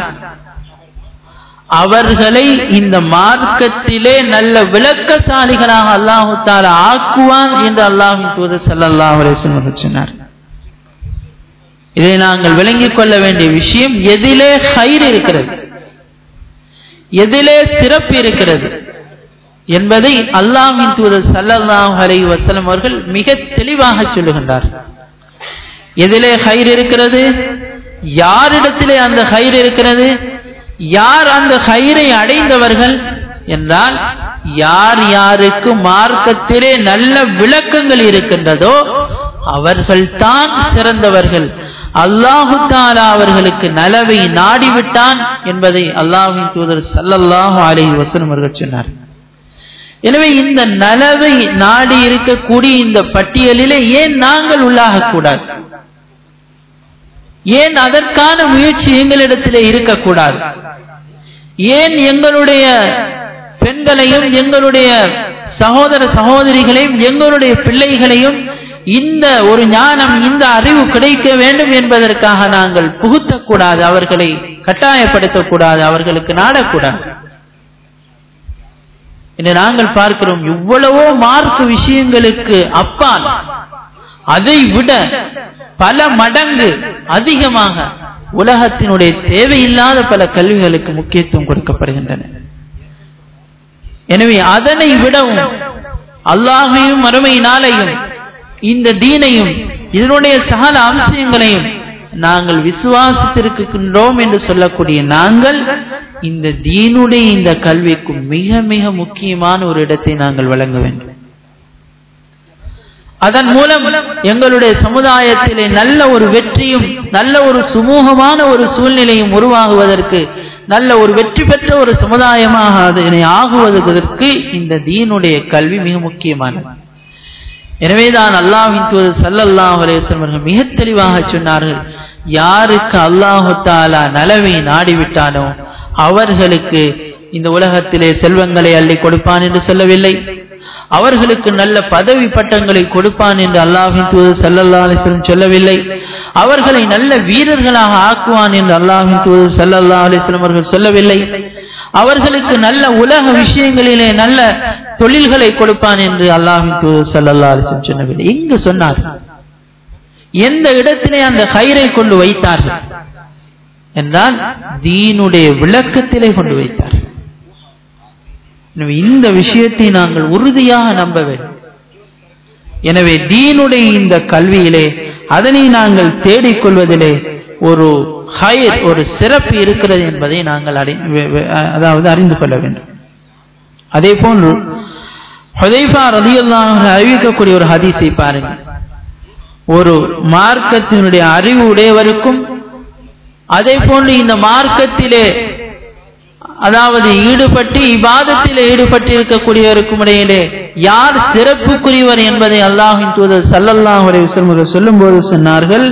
அவர்களை இந்த மார்க்கத்திலே நல்ல விளக்கசாலிகளாக அல்லாஹு தாலா ஆக்குவான் என்று அல்லாஹின் தூதர் சல்லாஹ் அலிஸ்வர்கள் சொன்னார் இதை நாங்கள் விளங்கிக் கொள்ள வேண்டிய விஷயம் எதிலே ஹைர் இருக்கிறது எதிலே சிறப்பு இருக்கிறது என்பதை அல்லாஹின் தூதர் சல்லல்லாஹு அலைஹி வஸல்லம் அவர்கள் மிக தெளிவாக சொல்லுகின்றார் எதிலே ஹைர் இருக்கிறது யாரிடத்திலே அந்த ஹைர் இருக்கிறது யார் அந்த ஹைரை அடைந்தவர்கள் என்றால் யார் யாருக்கு மார்க்கத்திலே நல்ல விளக்கங்கள் இருக்கின்றதோ அவர்கள்தான் சிறந்தவர்கள் அல்லாஹு தாலா அவர்களுக்கு நலவை நாடிவிட்டான் என்பதை அல்லாஹின் தூதர் சல்லல்லாஹு அலைஹி வஸல்லம் அவர்கள் சொன்னார் எனவே இந்த நலவை நாடி இருக்கக்கூடிய இந்த பட்டியலிலே ஏன் நாங்கள் உள்ளாகக்கூடாது ஏன் அதற்கான முயற்சி எங்களிடத்திலே இருக்கக்கூடாது ஏன் எங்களுடைய பெண்களையும் எங்களுடைய சகோதர சகோதரிகளையும் எங்களுடைய பிள்ளைகளையும் இந்த ஒரு ஞானம் இந்த அறிவு கிடைக்க வேண்டும் என்பதற்காக நாங்கள் புகுத்தக்கூடாது அவர்களை கட்டாயப்படுத்தக்கூடாது அவர்களுக்கு நாடக்கூடாது என்று நாங்கள் பார்க்கிறோம் எவ்வளவோ மார்க் விஷயங்களுக்கு அப்பால் அதை விட பல மடங்கு அதிகமாக உலகத்தினுடைய தேவையில்லாத பல கல்விகளுக்கு முக்கியத்துவம் கொடுக்கப்படுகின்றன எனவே அதனை விடவும் அல்லாஹையும் மறுமை நாளையும் இந்த தீனையும் இதனுடைய சகல அம்சங்களையும் நாங்கள் விசுவாசித்திருக்கின்றோம் என்று சொல்லக்கூடிய நாங்கள் இந்த தீனுடைய இந்த கல்விக்கு மிக மிக முக்கியமான ஒரு இடத்தை நாங்கள் வழங்க வேண்டும் அதன் மூலம் எங்களுடைய சமுதாயத்திலே நல்ல ஒரு வெற்றியும் நல்ல ஒரு சுமூகமான ஒரு சூழ்நிலையும் உருவாகுவதற்கு நல்ல ஒரு வெற்றி பெற்ற ஒரு சமுதாயமாக அதனை ஆகுவதற்கு இந்த தீனுடைய கல்வி மிக முக்கியமானது எனவேதான் அல்லாஹின் தூதர் சல்லல்லாஹ் அலையம் அவர்கள் மிக தெளிவாக சொன்னார்கள் யாருக்கு அல்லாஹு தாலா நலவை நாடிவிட்டானோ அவர்களுக்கு இந்த உலகத்திலே செல்வங்களை அள்ளி கொடுப்பான் என்று சொல்லவில்லை அவர்களுக்கு நல்ல பதவி பட்டங்களை கொடுப்பான் என்று அல்லாஹின் தூதர் சல்லல்லா அலிஸ்லம் சொல்லவில்லை அவர்களை நல்ல வீரர்களாக ஆக்குவான் என்று அல்லாஹின் தூதர் சல்லல்லா அலிஸ்லம் அவர்கள் சொல்லவில்லை அவர்களுக்கு நல்ல உலக விஷயங்களிலே நல்ல தொழில்களை கொடுப்பான் என்று அல்லாஹின் தூதர் சல்லல்லா அலிஸ்லம் சொல்லவில்லை எங்கு சொன்னார் எந்த இடத்திலே அந்த கயிறை கொண்டு வைத்தார்கள் என்றால் தீனுடைய விளக்கத்திலே கொண்டு வைத்தார் எனவே இந்த விஷயத்தை நாங்கள் உறுதியாக நம்ப வேண்டும் எனவே தீனுடைய இந்த கல்வியிலே அதனை நாங்கள் தேடிக்கொள்வதிலே ஒரு ஹயர் ஒரு சிறப்பு இருக்கிறது என்பதை நாங்கள் அறி அதாவது அறிந்து கொள்ள வேண்டும் அதே போன்று ஹுதைஃபா ரதியுல்லாஹ் அறிவிக்கக்கூடிய ஒரு ஹதீஸை பாருங்கள் ஒரு மார்க்கத்தினுடைய அறிவு உடையவருக்கும் அதே போன்று இந்த மார்க்கத்திலே அதாவது ஈடுபட்டு இபாதத்தில் ஈடுபட்டு இருக்கக்கூடியவருக்கும் இடையிலே யார் சிறப்புக்குரியவர் என்பதை அல்லாஹின் தூதர் சல்லல்லாஹ் அலைவசம் சொல்லும் போது சொன்னார்கள்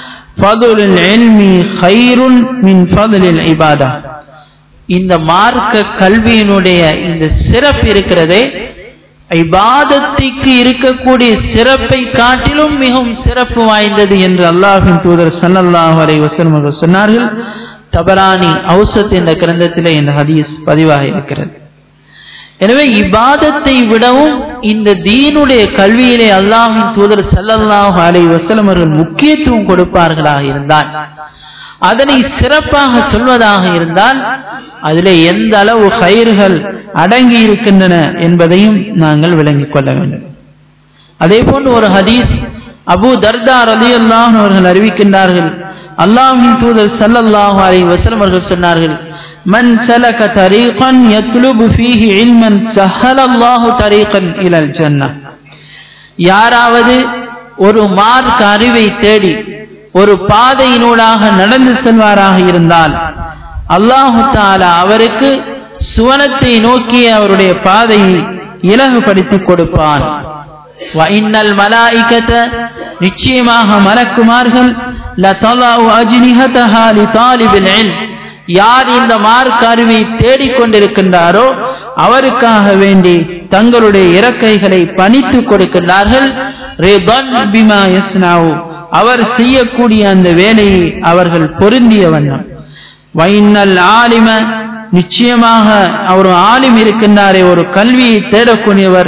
இந்த மார்க்க கல்வியினுடைய இந்த சிறப்பு இருக்கிறதே இபாதத்திற்கு இருக்கக்கூடிய சிறப்பை காட்டிலும் மிகவும் சிறப்பு வாய்ந்தது என்று அல்லாஹின் தூதர் சல்லல்லாஹ் அலை வசலம் சொன்னார்கள் தபரானி அவுசத் என்ற கிரந்தத்திலே இந்த ஹதீஸ் பதிவாக இருக்கிறது எனவே இபாதத்தை விடவும் இந்த தீனுடைய கல்வியிலே அல்லாஹின் தூதர் சல்லல்லாஹ் அலை வசலம் அவர்கள் முக்கியத்துவம் கொடுப்பார்களாக இருந்தால் அதனை சிறப்பாக சொல்வதாக இருந்தால் அதிலே எந்த அளவு கயிறுகள் அடங்கி இருக்கின்றன என்பதையும் நாங்கள் விளங்கிக் கொள்ள வேண்டும் அதே போன்று ஒரு ஹதீஸ் அபு தர்தா ரலி அல்லாஹ் அவர்கள் அறிவிக்கின்றார்கள் அல்லாஹின் தூதர் சல்லல்லாஹு அலைஹி வஸல்லம் அவர்கள் சொன்னார்கள் மன் சலக தரீகன் யத்லுபு ஃபீஹி இல்மன் சஹலல்லாஹு தரீகன் இலல் ஜன்னah யாராவது ஒரு மார்க்க அறிவை தேடி ஒரு பாதையினூடாக நடந்து செல்வாராக இருந்தால் அல்லாஹு தாலா அவருக்கு சுவனத்தை நோக்கிய அவருடைய பாதையை இலகுபடுத்தி கொடுப்பான் இன்னல் மலாய்கத நிச்சயமாக மலக்குமார்கள் யார் இந்த மார்க் அறிவை தேடிக்கொண்டிருக்கின்றாரோ அவருக்காக வேண்டி தங்களுடைய இறக்கைகளை பணித்து கொடுக்கின்றார்கள் அவர் செய்யக்கூடிய அந்த வேலையை அவர்கள் பொருந்திய வண்ணம் வைநல் ஆலிம நிச்சயமாக ஒரு ஆலிம் இருக்கின்றாரே ஒரு கல்வியை தேடக்கூடியவர்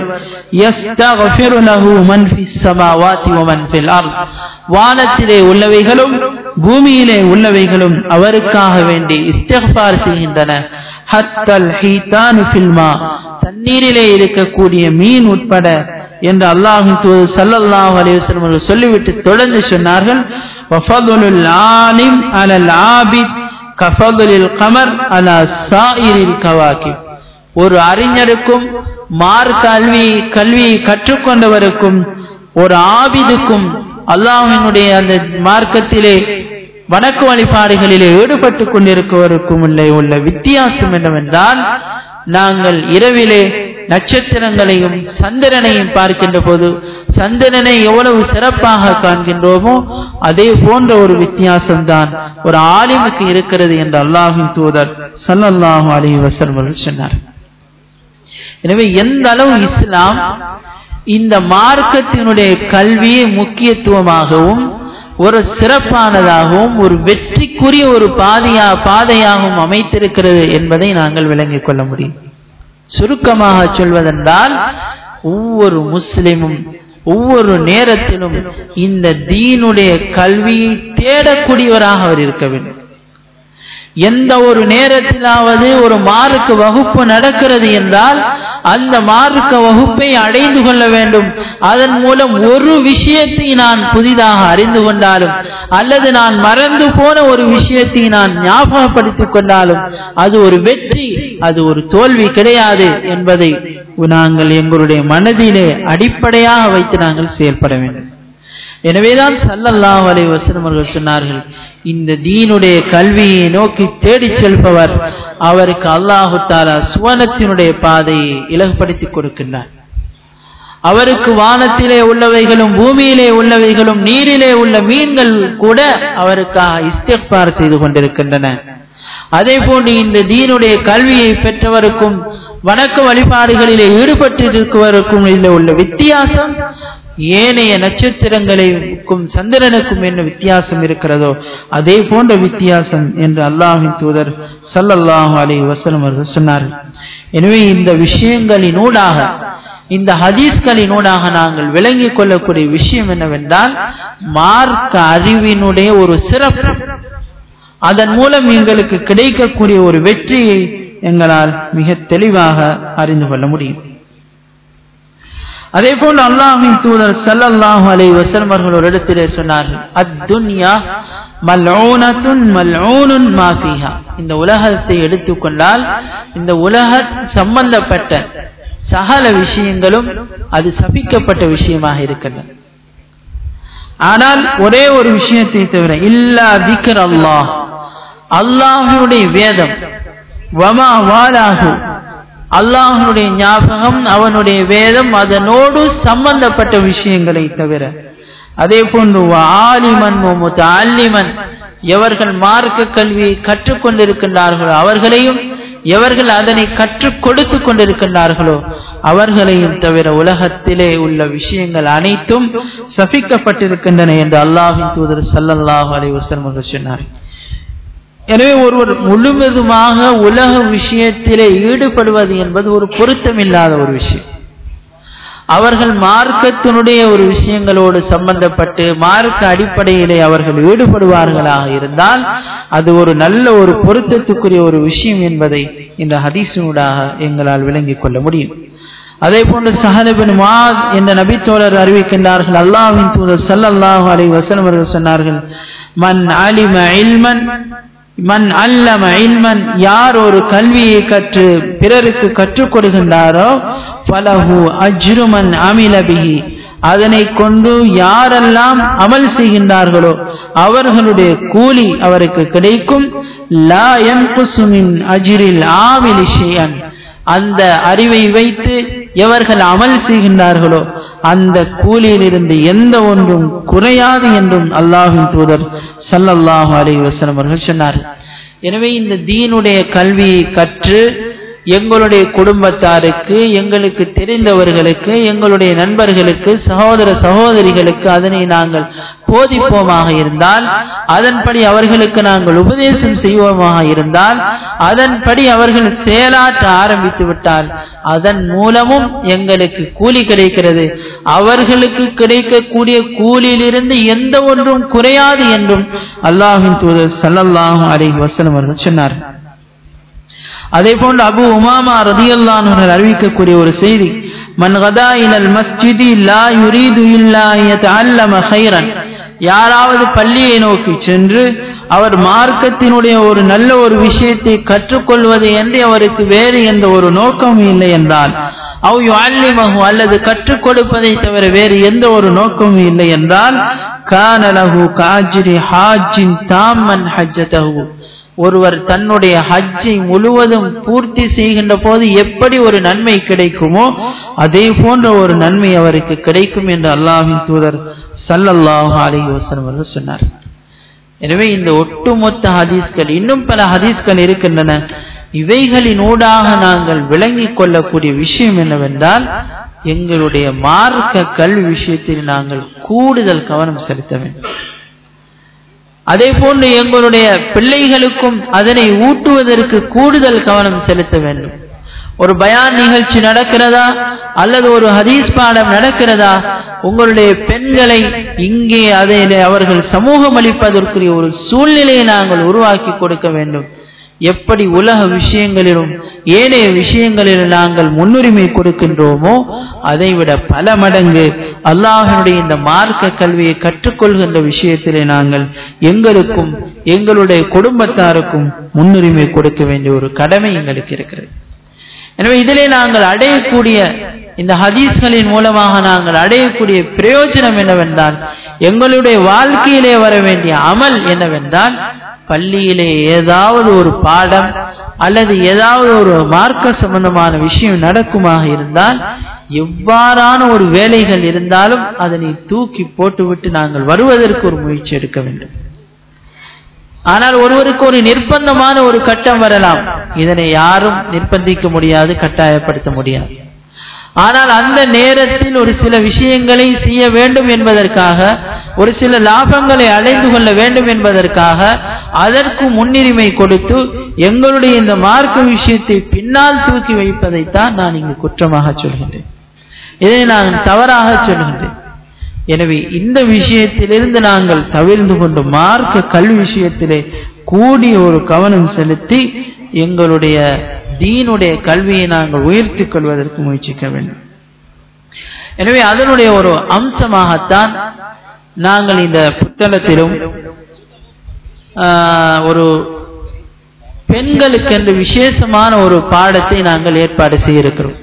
வானத்திலே உள்ளவைகளும் பூமியிலே உள்ளவைகளும் அவருக்காக வேண்டி இஸ்திஃபார் செய்கின்றன ஹத்தல் ஹீதான் ஃபில்மா தண்ணீரிலே இருக்கக்கூடிய மீன் உட்பட என்று அல்லாஹின் தூது சல்லல்லாஹு அலைஹி வஸல்லம் அவர்கள் சொல்லிவிட்டு தொடர்ந்து சொன்னார்கள் வஃபதுலுல் ஆலிம் அலல் ஆபித் கஃபதுலில் கமர் அலா சாயிரில் கவாகிப் ஒரு அறிஞருக்கும் மார் கல்வி கல்வியை கற்றுக்கொண்டவருக்கும் ஒரு ஆபிதுக்கும் அல்லாஹினுடைய அந்த மார்க்கத்திலே வணக்க வழிபாடுகளிலே ஈடுபட்டு கொண்டிருப்பவருக்கும் உள்ள உள்ள வித்தியாசம் என்னவென்றால் நாங்கள் இரவிலே நட்சத்திரங்களையும் சந்திரனையும் பார்க்கின்ற போது சந்திரனை எவ்வளவு சிறப்பாக காண்கின்றோமோ அதே போன்ற ஒரு வித்தியாசம்தான் ஒரு ஆலிமுக்கு இருக்கிறது என்று அல்லாஹின் தூதர் சல்லல்லாஹு அலி வசல்வர்கள் சொன்னார் எனவே எந்த அளவு இஸ்லாம் இந்த மார்க்கத்தினுடைய கல்வியை முக்கியத்துவமாகவும் ஒரு சிறப்பானதாகவும் ஒரு வெற்றிக்குரிய ஒரு பாதையா பாதையாகவும் அமைத்திருக்கிறது என்பதை நாங்கள் விளங்கிக் கொள்ள முடியும் சுருக்கமாக சொல்வதென்றால் ஒவ்வொரு முஸ்லிமும் ஒவ்வொரு நேரத்திலும் இந்த தீனுடைய கல்வியை தேடக்கூடியவராக அவர் இருக்க வேண்டும் எந்த ஒரு நேரத்திலாவது ஒரு மார்க்க வகுப்பு நடக்கிறது என்றால் அந்த மார்க்க வகுப்பை அடைந்து கொள்ள வேண்டும் அதன் மூலம் ஒரு விஷயத்தை நான் புதிதாக அறிந்து கொண்டாலும் அல்லது நான் மறந்து போன ஒரு விஷயத்தை நான் ஞாபகப்படுத்திக் கொண்டாலும் அது ஒரு வெற்றி அது ஒரு தோல்வி கிடையாது என்பதை நாங்கள் எங்களுடைய மனதிலே அடிப்படையாக வைத்து நாங்கள் செயல்பட வேண்டும் எனவேதான் சல்லல்லாஹ் அலை வசனம் அவர்கள் சொன்னார்கள் இந்த தீனுடைய கல்வியை நோக்கி தேடிச் செல்பவர் அவருக்கு அல்லாஹு தாலா சுவனத்தினுடைய பாதையை இலகுபடுத்தி கொடுக்கின்றார் அவருக்கு வானத்திலே உள்ளவைகளும் பூமியிலே உள்ளவைகளும் நீரிலே உள்ள மீன்கள் கூட அவருக்காக இஸ்திஃபார் செய்து கொண்டிருக்கின்றன அதே போன்று இந்த தீனுடைய கல்வியை பெற்றவருக்கும் வணக்க வழிபாடுகளிலே ஈடுபட்டிருப்பவருக்கும் இதில் உள்ள வித்தியாசம் ஏனைய நட்சத்திரங்களுக்கும் சந்திரனுக்கும் என்ன வித்தியாசம் இருக்கிறதோ அதே போன்ற வித்தியாசம் என்று அல்லாஹின் தூதர் சல்லல்லாஹு அலி வசலம் அவர்கள் சொன்னார்கள் எனவே இந்த விஷயங்களினூடாக இந்த ஹதீஸ்களினூடாக நாங்கள் விளங்கிக் கொள்ளக்கூடிய விஷயம் என்னவென்றால் மார்க்க அறிவினுடைய ஒரு சிறப்பு அதன் மூலம் எங்களுக்கு கிடைக்கக்கூடிய ஒரு வெற்றியை எங்களால் மிக தெளிவாக அறிந்து கொள்ள முடியும் அதே போல் அல்லாஹின் தூதர் சல்லல்லாஹு அலை வசலம் அவர்கள் ஒரு இடத்திலே சொன்னார்கள் அத்துன்யா மல்ஊனத்துன் மல்ஊனுன் மாஃபிஹா இந்த உலகத்தை எடுத்துக்கொண்டால் இந்த உலக சம்பந்தப்பட்ட சகல விஷயங்களும் அது சபிக்கப்பட்ட விஷயமாக இருக்கின்றன ஆனால் ஒரே ஒரு விஷயத்தை தவிர இல்லா திக்கர் அல்லாஹ் அல்லாஹுடைய வேதம் வமா வாலாகு அல்லாஹனுடைய ஞாபகம் அவனுடைய வேதம் அதனோடு சம்பந்தப்பட்ட விஷயங்களை தவிர அதே போன்று ஆலிமன் ஆலிமன் எவர்கள் மார்க்க கல்வியை கற்றுக்கொண்டிருக்கின்றார்களோ அவர்களையும் எவர்கள் அதனை கற்றுக் கொடுத்து கொண்டிருக்கின்றார்களோ அவர்களையும் தவிர உலகத்திலே உள்ள விஷயங்கள் அனைத்தும் சபிக்கப்பட்டிருக்கின்றன என்று அல்லாஹின் தூதர் சல்லல்லாஹு அலை வசல்மர்கள் சொன்னார் எனவே ஒருவர் முழுவதுமாக உலக விஷயத்திலே ஈடுபடுவது என்பது ஒரு பொருத்தமில்லாத ஒரு விஷயம் அவர்கள் மார்க்கத்தினுடைய ஒரு விஷயங்களோடு சம்பந்தப்பட்டு மார்க்க அடிப்படையிலே அவர்கள் ஈடுபடுவார்களாக இருந்தால் அது ஒரு நல்ல ஒரு பொருத்தத்துக்குரிய ஒரு விஷயம் என்பதை இந்த ஹதீஸினூடாக எங்களால் விளங்கிக் கொள்ள முடியும் அதே போன்று சஹதபின் மாத் என்ற நபித்தோழர் அறிவிக்கின்றார்கள் அல்லாஹின் தூதர் சல்லல்லாஹு அலை வசனம் அவர்கள் சொன்னார்கள் மன் அலிம இல்மன் மன் அல்லம இல்மன் யார் ஒரு கல்வியை கற்று பிறருக்கு கற்றுக் கொடுக்கின்றாரோ பலஹு அஜ்ருமன் அமிலபிஹி அதனை கொண்டு யாரெல்லாம் அமல் செய்கின்றார்களோ அவர்களுடைய கூலி அவருக்கு கிடைக்கும் லா யன்குசுமின் அஜிரில் ஆமிலி ஷைஅன் அந்த அறிவை வைத்து எவர்கள் அமல் செய்கின்றார்களோ அந்த கூலியிலிருந்து எந்த ஒன்றும் குறையாது என்றும் அல்லாஹின் தூதர் சல்லல்லாஹு அலி வசலம் அவர்கள் சொன்னார் எனவே இந்த தீனுடைய கல்வியை கற்று எங்களுடைய குடும்பத்தாருக்கு எங்களுக்கு தெரிந்தவர்களுக்கு எங்களுடைய நண்பர்களுக்கு சகோதர சகோதரிகளுக்கு அதனை நாங்கள் போதிப்போமாக இருந்தால் அதன்படி அவர்களுக்கு நாங்கள் உபதேசம் செய்வோமாக இருந்தால் அதன்படி அவர்கள் செயலாற்ற ஆரம்பித்து விட்டால் அதன் மூலமும் எங்களுக்கு கூலி கிடைக்கிறது அவர்களுக்கு கிடைக்கக்கூடிய கூலியிலிருந்து எந்த ஒன்றும் குறையாது என்றும் அல்லாஹின் தூதர் சல்லல்லாஹும் அலி வசனம் அவர்கள் சொன்னார் அதே போன்று அபு உமாமா ரதியல்லான் அறிவிக்கக்கூடிய ஒரு செய்தி மன் கதா இலல் மஸ்ஜிதி லா யுரீது இல்லா யதஅல்லம கைரன் யாராவது பள்ளியை நோக்கி சென்று அவர் மார்க்கத்தினுடைய ஒரு நல்ல ஒரு விஷயத்தை கற்றுக்கொள்வது என்று அவருக்கு வேறு எந்த ஒரு நோக்கமும் இல்லை என்றால் அவ் யுஅல்லிமஹு அல்லது கற்றுக் கொடுப்பதை தவிர வேறு எந்த ஒரு நோக்கமும் இல்லை என்றால் கானலஹு காஜிரி ஹாஜின் தாமன் ஹஜ்ஜதஹு ஒருவர் தன்னுடைய ஹஜ்ஜை முழுவதும் பூர்த்தி செய்கின்ற போது எப்படி ஒரு நன்மை கிடைக்குமோ அதே போன்ற ஒரு நன்மை அவருக்கு கிடைக்கும் என்று அல்லாஹின் தூதர் சல்லல்லாஹு அலைஹி வஸல்லம் அவர்கள் சொன்னார் எனவே இந்த ஒட்டுமொத்த ஹதீஸ்கள் இன்னும் பல ஹதீஸ்கள் இருக்கின்றன இவைகளின் ஊடாக நாங்கள் விளங்கிக் கொள்ளக்கூடிய விஷயம் என்னவென்றால் எங்களுடைய மார்க்க கல்வி விஷயத்தில் நாங்கள் கூடுதல் கவனம் செலுத்த வேண்டும் அதே போன்று எங்களுடைய பிள்ளைகளுக்கும் அதனை ஊட்டுவதற்கு கூடுதல் கவனம் செலுத்த வேண்டும் ஒரு பயான் நிகழ்ச்சி நடக்கிறதா அல்லது ஒரு ஹதீஸ் பாடம் நடக்கிறதா உங்களுடைய பெண்களை இங்கே அதை அவர்கள் சமூகம் அளிப்பதற்குரிய ஒரு சூழ்நிலையை நாங்கள் உருவாக்கி கொடுக்க வேண்டும் எப்படி உலக விஷயங்களிலும் ஏனைய விஷயங்களிலும் நாங்கள் முன்னுரிமை கொடுக்கின்றோமோ அதைவிட பல மடங்கு அல்லாஹனுடைய இந்த மார்க்க கல்வியை கற்றுக்கொள்கின்ற விஷயத்திலே நாங்கள் எங்களுக்கும் எங்களுடைய குடும்பத்தாருக்கும் முன்னுரிமை கொடுக்க வேண்டிய ஒரு கடமை எங்களுக்கு இருக்கிறது எனவே இதிலே நாங்கள் அடையக்கூடிய இந்த ஹதீஸ்களின் மூலமாக நாங்கள் அடையக்கூடிய பிரயோஜனம் என்னவென்றால் எங்களுடைய வாழ்க்கையிலே வர வேண்டிய அமல் என்னவென்றால் பள்ளியிலே ஏதாவது ஒரு பாடம் அல்லது ஏதாவது ஒரு மார்க்க சம்பந்தமான விஷயம் நடக்குமாக இருந்தால் எவ்வாறான ஒரு வேலைகள் இருந்தாலும் அதனை தூக்கி போட்டுவிட்டு நாங்கள் வருவதற்கு ஒரு முயற்சி எடுக்க வேண்டும் ஆனால் ஒருவருக்கு ஒரு நிர்பந்தமான ஒரு கட்டம் வரலாம் இதனை யாரும் நிர்பந்திக்க முடியாது கட்டாயப்படுத்த முடியாது ஆனால் அந்த நேரத்தில் ஒரு சில விஷயங்களை செய்ய வேண்டும் என்பதற்காக ஒரு சில லாபங்களை அடைந்து கொள்ள வேண்டும் என்பதற்காக அதற்கு முன்னுரிமை கொடுத்து எங்களுடைய இந்த மார்க்க விஷயத்தை பின்னால் தூக்கி வைப்பதைத்தான் நான் இங்கு குற்றமாக சொல்கின்றேன் இதை நான் தவறாக சொல்கின்றேன் எனவே இந்த விஷயத்திலிருந்து நாங்கள் தவிர்ந்து கொண்டு மார்க்க கல்வி விஷயத்திலே கூடிய ஒரு கவனம் செலுத்தி எங்களுடைய தீனுடைய கல்வியை நாங்கள் உயர்த்திக் கொள்வதற்கு முயற்சிக்க வேண்டும் எனவே அதனுடைய ஒரு அம்சமாகத்தான் நாங்கள் இந்த புத்தகத்திலும் ஒரு பெண்களுக்கென்று விசேஷமான ஒரு பாடத்தை நாங்கள் ஏற்பாடு செய்திருக்கிறோம்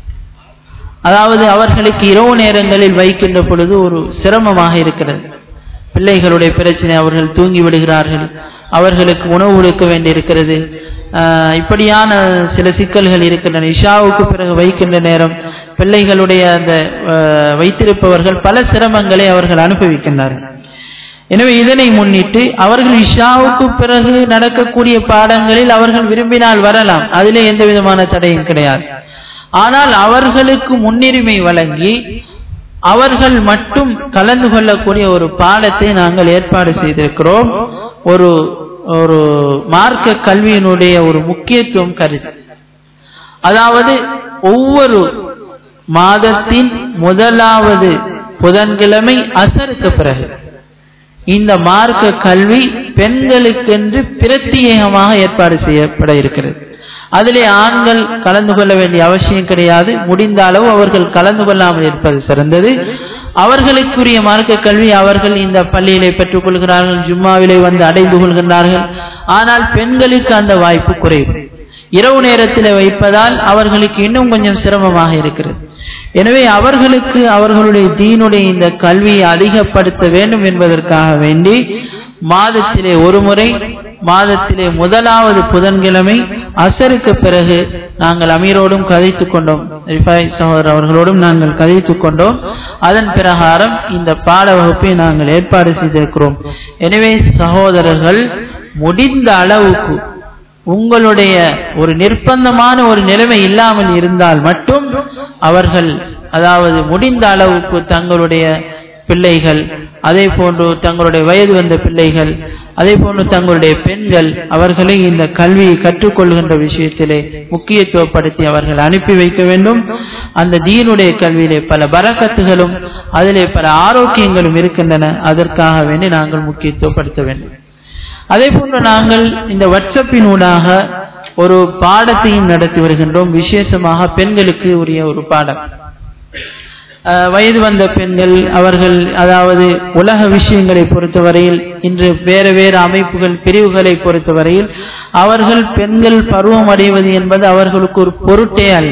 அதாவது அவர்களுக்கு இரவு நேரங்களில் வைக்கின்ற பொழுது ஒரு சிரமமாக இருக்கிறது பிள்ளைகளுடைய பிரச்சனை அவர்கள் தூங்கி விடுகிறார்கள் அவர்களுக்கு உணவு கொடுக்க வேண்டியிருக்கிறது இப்படியான சில சிக்கல்கள் இருக்கின்றன இஷாவுக்கு பிறகு வைக்கின்ற நேரம் பிள்ளைகளுடைய அந்த வைத்திருப்பவர்கள் பல சிரமங்களை அவர்கள் அனுபவிக்கின்றார்கள் எனவே இதனை முன்னிட்டு அவர்கள் இஷாவுக்கு பிறகு நடக்கக்கூடிய பாடங்களில் அவர்கள் விரும்பினால் வரலாம் அதிலே எந்த விதமான தடையும் கிடையாது ஆனால் அவர்களுக்கு முன்னுரிமை வழங்கி அவர்கள் மட்டும் கலந்து கொள்ளக்கூடிய ஒரு பாடத்தை நாங்கள் ஏற்பாடு செய்திருக்கிறோம் ஒரு ஒரு மார்க்க கல்வியினுடைய ஒரு முக்கியத்துவம் கருது அதாவது ஒவ்வொரு மாதத்தின் முதலாவது புதன்கிழமை அசருக்கு பிறகு இந்த மார்க்க கல்வி பெண்களுக்கென்று பிரத்யேகமாக ஏற்பாடு செய்யப்பட இருக்கிறது அதிலே ஆண்கள் கலந்து கொள்ள வேண்டிய அவசியம் கிடையாது முடிந்த அளவு அவர்கள் கலந்து கொள்ளாமல் இருப்பது சிறந்தது அவர்களுக்குரிய மார்க்க கல்வி அவர்கள் இந்த பள்ளியிலே பெற்றுக் கொள்கிறார்கள் ஜும்மாவிலே வந்து அடைந்து கொள்கின்றார்கள் ஆனால் பெண்களுக்கு அந்த வாய்ப்பு குறைவு இரவு நேரத்தில் வைப்பதால் அவர்களுக்கு இன்னும் கொஞ்சம் சிரமமாக இருக்கிறது எனவே அவர்களுக்கு அவர்களுடைய தீனுடைய இந்த கல்வியை அதிகப்படுத்த வேண்டும் என்பதற்காக வேண்டி மாதத்திலே ஒரு முறை மாதத்திலே முதலாவது புதன்கிழமை அசருக்கு பிறகு நாங்கள் அமீரோடும் கதைத்துக் கொண்டோம் ரிஃபாய் சகோதரர் அவர்களோடும் நாங்கள் கதைத்துக் கொண்டோம் அதன் பிரகாரம் இந்த பாட வகுப்பை நாங்கள் ஏற்பாடு செய்திருக்கிறோம் எனவே சகோதரர்கள் முடிந்த அளவுக்கு உங்களுடைய ஒரு நிர்பந்தமான ஒரு நிலைமை இல்லாமல் இருந்தால் மட்டும் அவர்கள் அதாவது முடிந்த அளவுக்கு தங்களுடைய பிள்ளைகள் அதே போன்று தங்களுடைய வயது வந்த பிள்ளைகள் அதே போன்று தங்களுடைய பெண்கள் அவர்களை இந்த கல்வியை கற்றுக்கொள்கின்ற விஷயத்திலே முக்கியத்துவப்படுத்தி அவர்கள் அனுப்பி வைக்க வேண்டும் அந்த தீனுடைய கல்வியிலே பல பரக்கத்துகளும் அதிலே பல ஆரோக்கியங்களும் இருக்கின்றன அதற்காக வேண்டி நாங்கள் முக்கியத்துவப்படுத்த வேண்டும் அதே போன்று நாங்கள் இந்த வாட்ஸ்அப்பினூடாக ஒரு பாடத்தையும் நடத்தி வருகின்றோம் விசேஷமாக பெண்களுக்கு உரிய ஒரு பாடம் வயது வந்த பெண்கள் அவர்கள் அதாவது உலக விஷயங்களை பொறுத்தவரையில் இன்று வேறு வேறு அமைப்புகள் பிரிவுகளை பொறுத்தவரையில் அவர்கள் பெண்கள் பருவம் அடைவது என்பது அவர்களுக்கு ஒரு பொருட்டே அல்ல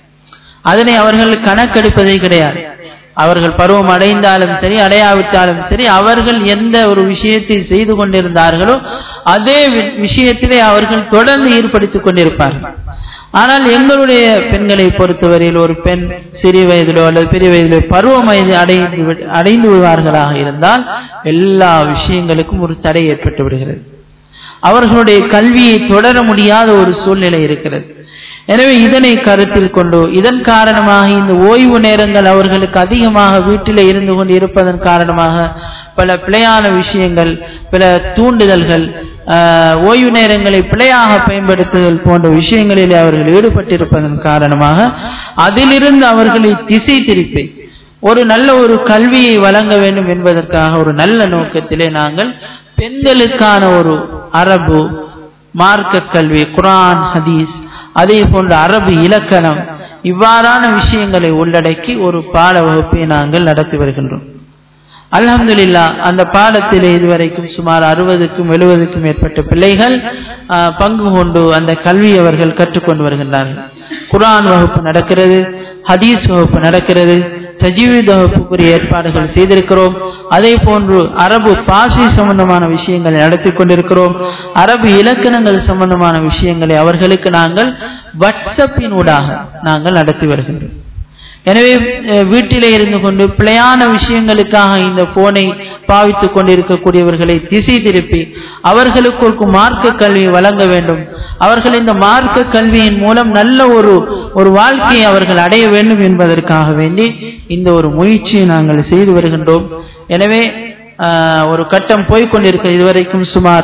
அதனை அவர்கள் கணக்கெடுப்பதே கிடையாது அவர்கள் பருவம் அடைந்தாலும் சரி அடையாவிட்டாலும் சரி அவர்கள் எந்த ஒரு விஷயத்தை செய்து கொண்டிருந்தார்களோ அதே விஷயத்திலே அவர்கள் தொடர்ந்து ஈடுபடுத்திக் கொண்டிருப்பார்கள் ஆனால் எங்களுடைய பெண்களை பொறுத்தவரையில் ஒரு பெண் சிறிய வயதிலோ அல்லது பெரிய வயதிலோ பருவம் வயது அடைந்து அடைந்து விடுவார்களாக இருந்தால் எல்லா விஷயங்களுக்கும் ஒரு தடை ஏற்பட்டு விடுகிறது அவர்களுடைய கல்வியை தொடர முடியாத ஒரு சூழ்நிலை இருக்கிறது எனவே இதனை கருத்தில் கொண்டு இதன் காரணமாக இந்த ஓய்வு நேரங்கள் அவர்களுக்கு அதிகமாக வீட்டில் இருந்து கொண்டு இருப்பதன் காரணமாக பல பிழையான விஷயங்கள் பல தூண்டுதல்கள் ஓய்வு நேரங்களை பிழையாக பயன்படுத்துதல் போன்ற விஷயங்களில் அவர்கள் ஈடுபட்டிருப்பதன் காரணமாக அதிலிருந்து அவர்களை திசை திருப்பி ஒரு நல்ல ஒரு கல்வியை வழங்க வேண்டும் என்பதற்காக ஒரு நல்ல நோக்கத்திலே நாங்கள் பெண்களுக்கான ஒரு அரபு மார்க்க கல்வி குரான் ஹதீஸ் அதே போன்ற அரபு இலக்கணம் இவ்வாறான விஷயங்களை உள்ளடக்கி ஒரு பாட வகுப்பை நாங்கள் நடத்தி வருகின்றோம் அல்ஹம்துலில்லா அந்த பாடத்திலே இதுவரைக்கும் சுமார் அறுபதுக்கும் எழுபதுக்கும் மேற்பட்ட பிள்ளைகள் பங்கு கொண்டு அந்த கல்வி அவர்கள் கற்றுக்கொண்டு வருகின்றார்கள் குரான் வகுப்பு நடக்கிறது ஹதீஸ் வகுப்பு நடக்கிறது தஜீவித் வகுப்புக்குரிய ஏற்பாடுகள் செய்திருக்கிறோம் அதே போன்று அரபு பாசி சம்பந்தமான விஷயங்களை நடத்தி கொண்டிருக்கிறோம் அரபு இலக்கணங்கள் சம்பந்தமான விஷயங்களை அவர்களுக்கு நாங்கள் வாட்ஸ்அப்பின் ஊடாக நாங்கள் நடத்தி வருகின்றோம் எனவே வீட்டிலே இருந்து கொண்டு பிழையான விஷயங்களுக்காக இந்த போனை பாவித்துக் கொண்டிருக்கக்கூடியவர்களை திசை திருப்பி அவர்களுக்கு ஒரு மார்க்க கல்வி வழங்க வேண்டும் அவர்கள் இந்த மார்க்க கல்வியின் மூலம் நல்ல ஒரு ஒரு வாழ்க்கையை அவர்கள் அடைய வேண்டும் என்பதற்காக வேண்டி இந்த ஒரு முயற்சியை நாங்கள் செய்து வருகின்றோம் எனவே ஒரு கட்டம் போய்கொண்டிருக்க இதுவரைக்கும் சுமார்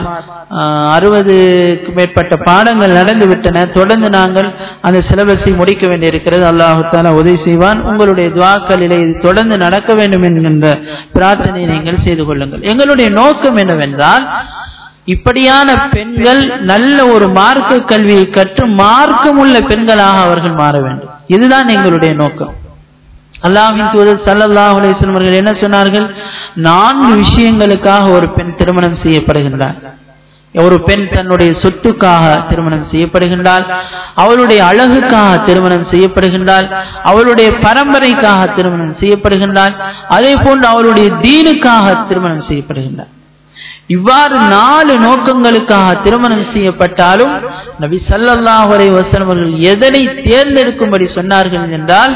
அறுபதுக்கு மேற்பட்ட பாடங்கள் நடந்து விட்டன தொடர்ந்து நாங்கள் அந்த சிலபஸை முடிக்க வேண்டியிருக்கிறது அல்லாஹால உதவி செய்வான் உங்களுடைய துவாக்களிலே இது தொடர்ந்து நடக்க வேண்டும் என்கின்ற பிரார்த்தனை நீங்கள் செய்து கொள்ளுங்கள் எங்களுடைய நோக்கம் என்னவென்றால் இப்படியான பெண்கள் நல்ல ஒரு மார்க்க கல்வியை கற்று மார்க்கமுள்ள பெண்களாக அவர்கள் மாற வேண்டும் இதுதான் எங்களுடைய நோக்கம் அல்லாஹின் தூதர் சல்லல்லாஹ் அலிஸ்லம் அவர்கள் என்ன சொன்னார்கள் நான்கு விஷயங்களுக்காக ஒரு பெண் திருமணம் செய்யப்படுகின்றார் ஒரு பெண் தன்னுடைய சொத்துக்காக திருமணம் செய்யப்படுகின்றால் அவளுடைய அழகுக்காக திருமணம் செய்யப்படுகின்றால் அவளுடைய பரம்பரைக்காக திருமணம் செய்யப்படுகின்றால் அதே போன்று அவளுடைய தீனுக்காக திருமணம் செய்யப்படுகின்றார் இவ்வாறு நாலு நோக்கங்களுக்காக திருமணம் செய்யப்பட்டாலும் நபி சல்லல்லாஹ் அலை வசலம் அவர்கள் எதனை தேர்ந்தெடுக்கும்படி சொன்னார்கள் என்றால்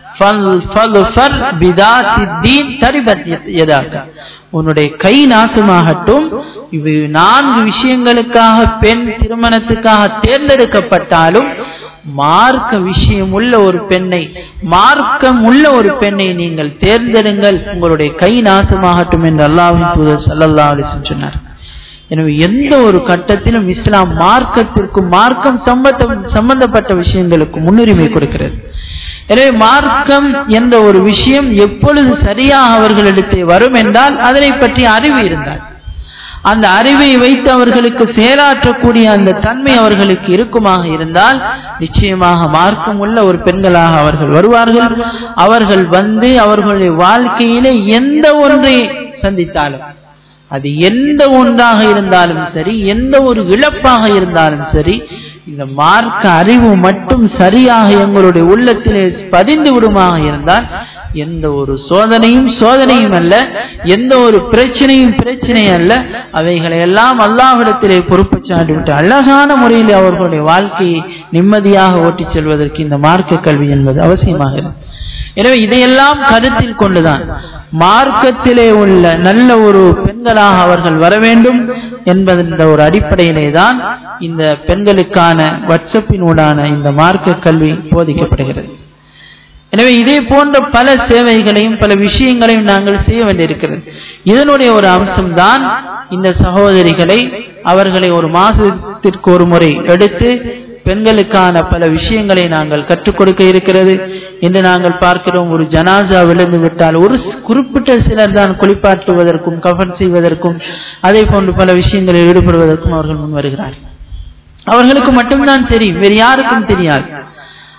உன்னுடைய கை நாசமாகட்டும் இவை நான்கு விஷயங்களுக்காக பெண் திருமணத்துக்காக தேர்ந்தெடுக்கப்பட்டாலும் மார்க்க விஷயம் உள்ள ஒரு பெண்ணை மார்க்கம் உள்ள ஒரு பெண்ணை நீங்கள் தேர்ந்தெடுங்கள் உங்களுடைய கை நாசமாகட்டும் என்று அல்லாஹின் தூதர் சல்லல்லா அலிசன் சொன்னார் எனவே எந்த ஒரு கட்டத்திலும் இஸ்லாம் மார்க்கத்திற்கும் மார்க்கம் சம்பந்தப்பட்ட விஷயங்களுக்கு முன்னுரிமை கொடுக்கிறது எனவே மார்க்கம் என்ற ஒரு விஷயம் எப்பொழுது சரியாக அவர்களிடத்தை வரும் என்றால் அதனை பற்றி அறிவு இருந்தால் அந்த அறிவை வைத்து அவர்களுக்கு செயலாற்றக்கூடிய அந்த தன்மை அவர்களுக்கு இருக்குமாக இருந்தால் நிச்சயமாக மார்க்கம் உள்ள ஒரு பெண்களாக அவர்கள் வருவார்கள் அவர்கள் வந்து அவர்களுடைய வாழ்க்கையிலே எந்த ஒன்றை சந்தித்தாலும் அது எந்த ஒன்றாக இருந்தாலும் சரி எந்த ஒரு இழப்பாக இருந்தாலும் சரி இந்த மார்க்க அறிவு மட்டும் சரியாக எங்களுடைய உள்ளத்திலே பதிந்து விடுமாக இருந்தால் எந்த ஒரு சோதனையும் சோதனையும் அல்ல எந்த ஒரு பிரச்சனையும் பிரச்சனை அல்ல அவைகளை எல்லாம் அல்லாஹிடத்திலே பொறுப்பு சாட்டிவிட்டு அழகான முறையில் அவர்களுடைய வாழ்க்கையை நிம்மதியாக ஓட்டிச் செல்வதற்கு இந்த மார்க்க கல்வி என்பது அவசியமாக எனவே இதையெல்லாம் கருத்தில் கொண்டுதான் மார்க்கத்திலே உள்ள நல்ல ஒரு பெண்களாக அவர்கள் வர வேண்டும் என்பதன் ஒரு அடிப்படையிலே தான் இந்த பெண்களுக்கான வாட்ஸ்அப்பினூடான இந்த மார்க்க கல்வி போதிக்கப்படுகிறது எனவே இதே போன்ற பல சேவைகளையும் பல விஷயங்களையும் நாங்கள் செய்ய வேண்டியிருக்கிறது இதனுடைய ஒரு அம்சம்தான் இந்த சகோதரிகளை அவர்களை ஒரு மாதத்திற்கு ஒரு முறை எடுத்து பெண்களுக்கான பல விஷயங்களை நாங்கள் கற்றுக் கொடுக்க இருக்கிறது என்று நாங்கள் பார்க்கிறோம் ஒரு ஜனாசா விழுந்து விட்டால் ஒரு குறிப்பிட்ட சிலர் தான் குளிப்பாட்டுவதற்கும் கஃன் செய்வதற்கும் அதே போன்று பல விஷயங்களில் ஈடுபடுவதற்கும் அவர்கள் முன் வருகிறார்கள் அவர்களுக்கு மட்டும்தான் தெரியும் வேறு யாருக்கும் தெரியாது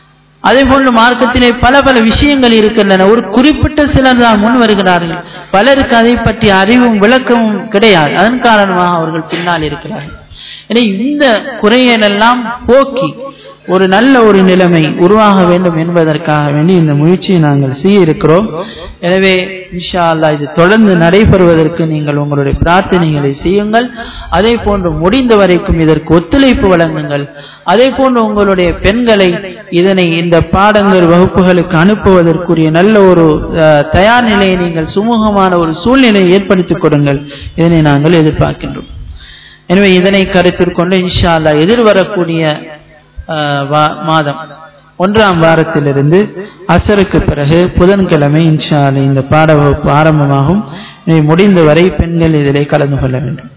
அதே போன்று மார்க்கத்திலே பல பல விஷயங்கள் இருக்கின்றன ஒரு குறிப்பிட்ட சிலர் தான் முன் வருகிறார்கள் பலருக்கு அதை பற்றி அறிவும் விளக்கமும் கிடையாது அதன் காரணமாக அவர்கள் பின்னால் இருக்கிறார்கள் எனவே இந்த குறையெல்லாம் போக்கி ஒரு நல்ல ஒரு நிலைமை உருவாக வேண்டும் என்பதற்காக வேண்டி இந்த முயற்சியை நாங்கள் செய்ய இருக்கிறோம் எனவே இன்ஷா அல்லா இது தொடர்ந்து நடைபெறுவதற்கு நீங்கள் உங்களுடைய பிரார்த்தனைகளை செய்யுங்கள் அதே போன்று முடிந்த வரைக்கும் இதற்கு ஒத்துழைப்பு வழங்குங்கள் அதே போன்று உங்களுடைய பெண்களை இதனை இந்த பாடங்கள் வகுப்புகளுக்கு அனுப்புவதற்குரிய நல்ல ஒரு தயார் நிலையை நீங்கள் சுமூகமான ஒரு சூழ்நிலையை ஏற்படுத்திக் கொடுங்கள் இதனை நாங்கள் எதிர்பார்க்கின்றோம் எனவே இதனை கருத்தில் கொண்டு இன்ஷா அல்லா எதிர்வரக்கூடிய மாதம் ஒன்றாம் வாரத்திலிருந்து அசருக்கு பிறகு புதன்கிழமை இன்ஷா அல்லா இந்த பாட வகுப்பு ஆரம்பமாகும் முடிந்தவரை பெண்கள் இதிலே கலந்து கொள்ள வேண்டும்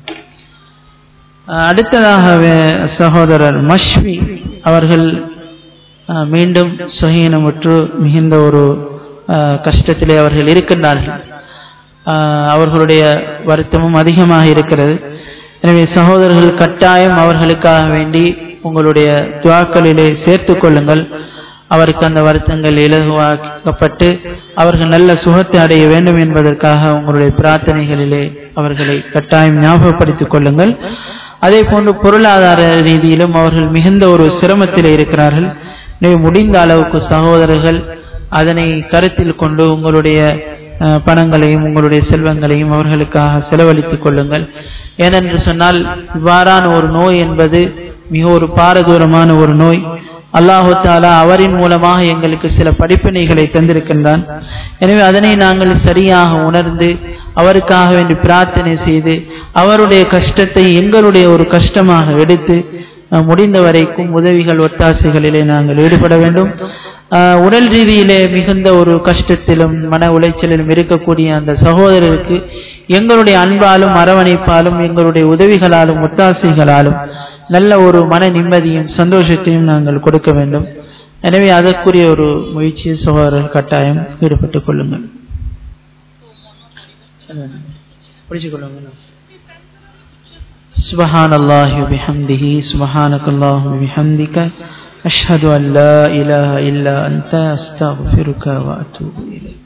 அடுத்ததாக சகோதரர் மஷ்வி அவர்கள் மீண்டும் சுகீனமுற்று மிகுந்த ஒரு கஷ்டத்திலே அவர்கள் இருக்கின்றார்கள் அவர்களுடைய வருத்தமும் அதிகமாக இருக்கிறது எனவே சகோதரர்கள் கட்டாயம் அவர்களுக்காக வேண்டி உங்களுடைய துவாக்களிலே சேர்த்து கொள்ளுங்கள் அவருக்கு அந்த வருத்தங்கள் இலகுவாக்கப்பட்டு அவர்கள் நல்ல சுகத்தை அடைய வேண்டும் என்பதற்காக உங்களுடைய பிரார்த்தனைகளிலே அவர்களை கட்டாயம் ஞாபகப்படுத்திக் கொள்ளுங்கள் அதே போன்று பொருளாதார ரீதியிலும் அவர்கள் மிகுந்த ஒரு சிரமத்தில் இருக்கிறார்கள் எனவே முடிந்த அளவுக்கு சகோதரர்கள் அதனை கருத்தில் கொண்டு உங்களுடைய பணங்களையும் உங்களுடைய செல்வங்களையும் அவர்களுக்காக செலவழித்துக் கொள்ளுங்கள் ஏனென்று சொன்னால் இவ்வாறான ஒரு நோய் என்பது மிக ஒரு பாரதூரமான ஒரு நோய் அல்லாஹு தாலா அவரின் மூலமாக எங்களுக்கு சில படிப்பினைகளை தந்திருக்கின்றான் எனவே அதனை நாங்கள் சரியாக உணர்ந்து அவருக்காக வேண்டி பிரார்த்தனை செய்து அவருடைய கஷ்டத்தை எங்களுடைய ஒரு கஷ்டமாக எடுத்து முடிந்த வரைக்கும் உதவிகள் ஒத்தாசைகளிலே நாங்கள் ஈடுபட வேண்டும் உடல் ரீதியிலே மிகுந்த ஒரு கஷ்டத்திலும் மன உளைச்சலிலும் இருக்கக்கூடிய அந்த சகோதரருக்கு எங்களுடைய அன்பாலும் அரவணைப்பாலும் எங்களுடைய உதவிகளாலும் ஒத்தாசைகளாலும் நல்ல ஒரு மன நிம்மதியும் சந்தோஷத்தையும் நாங்கள் கொடுக்க வேண்டும் எனவே அதற்குரிய ஒரு முயற்சி சகோதரர் கட்டாயம் ஈடுபட்டுக் கொள்ளுங்கள் سبحان الله وبحمده سبحانك اللهم وبحمدك أشهد أن لا إله إلا أنت أستغفرك وأتوب إليك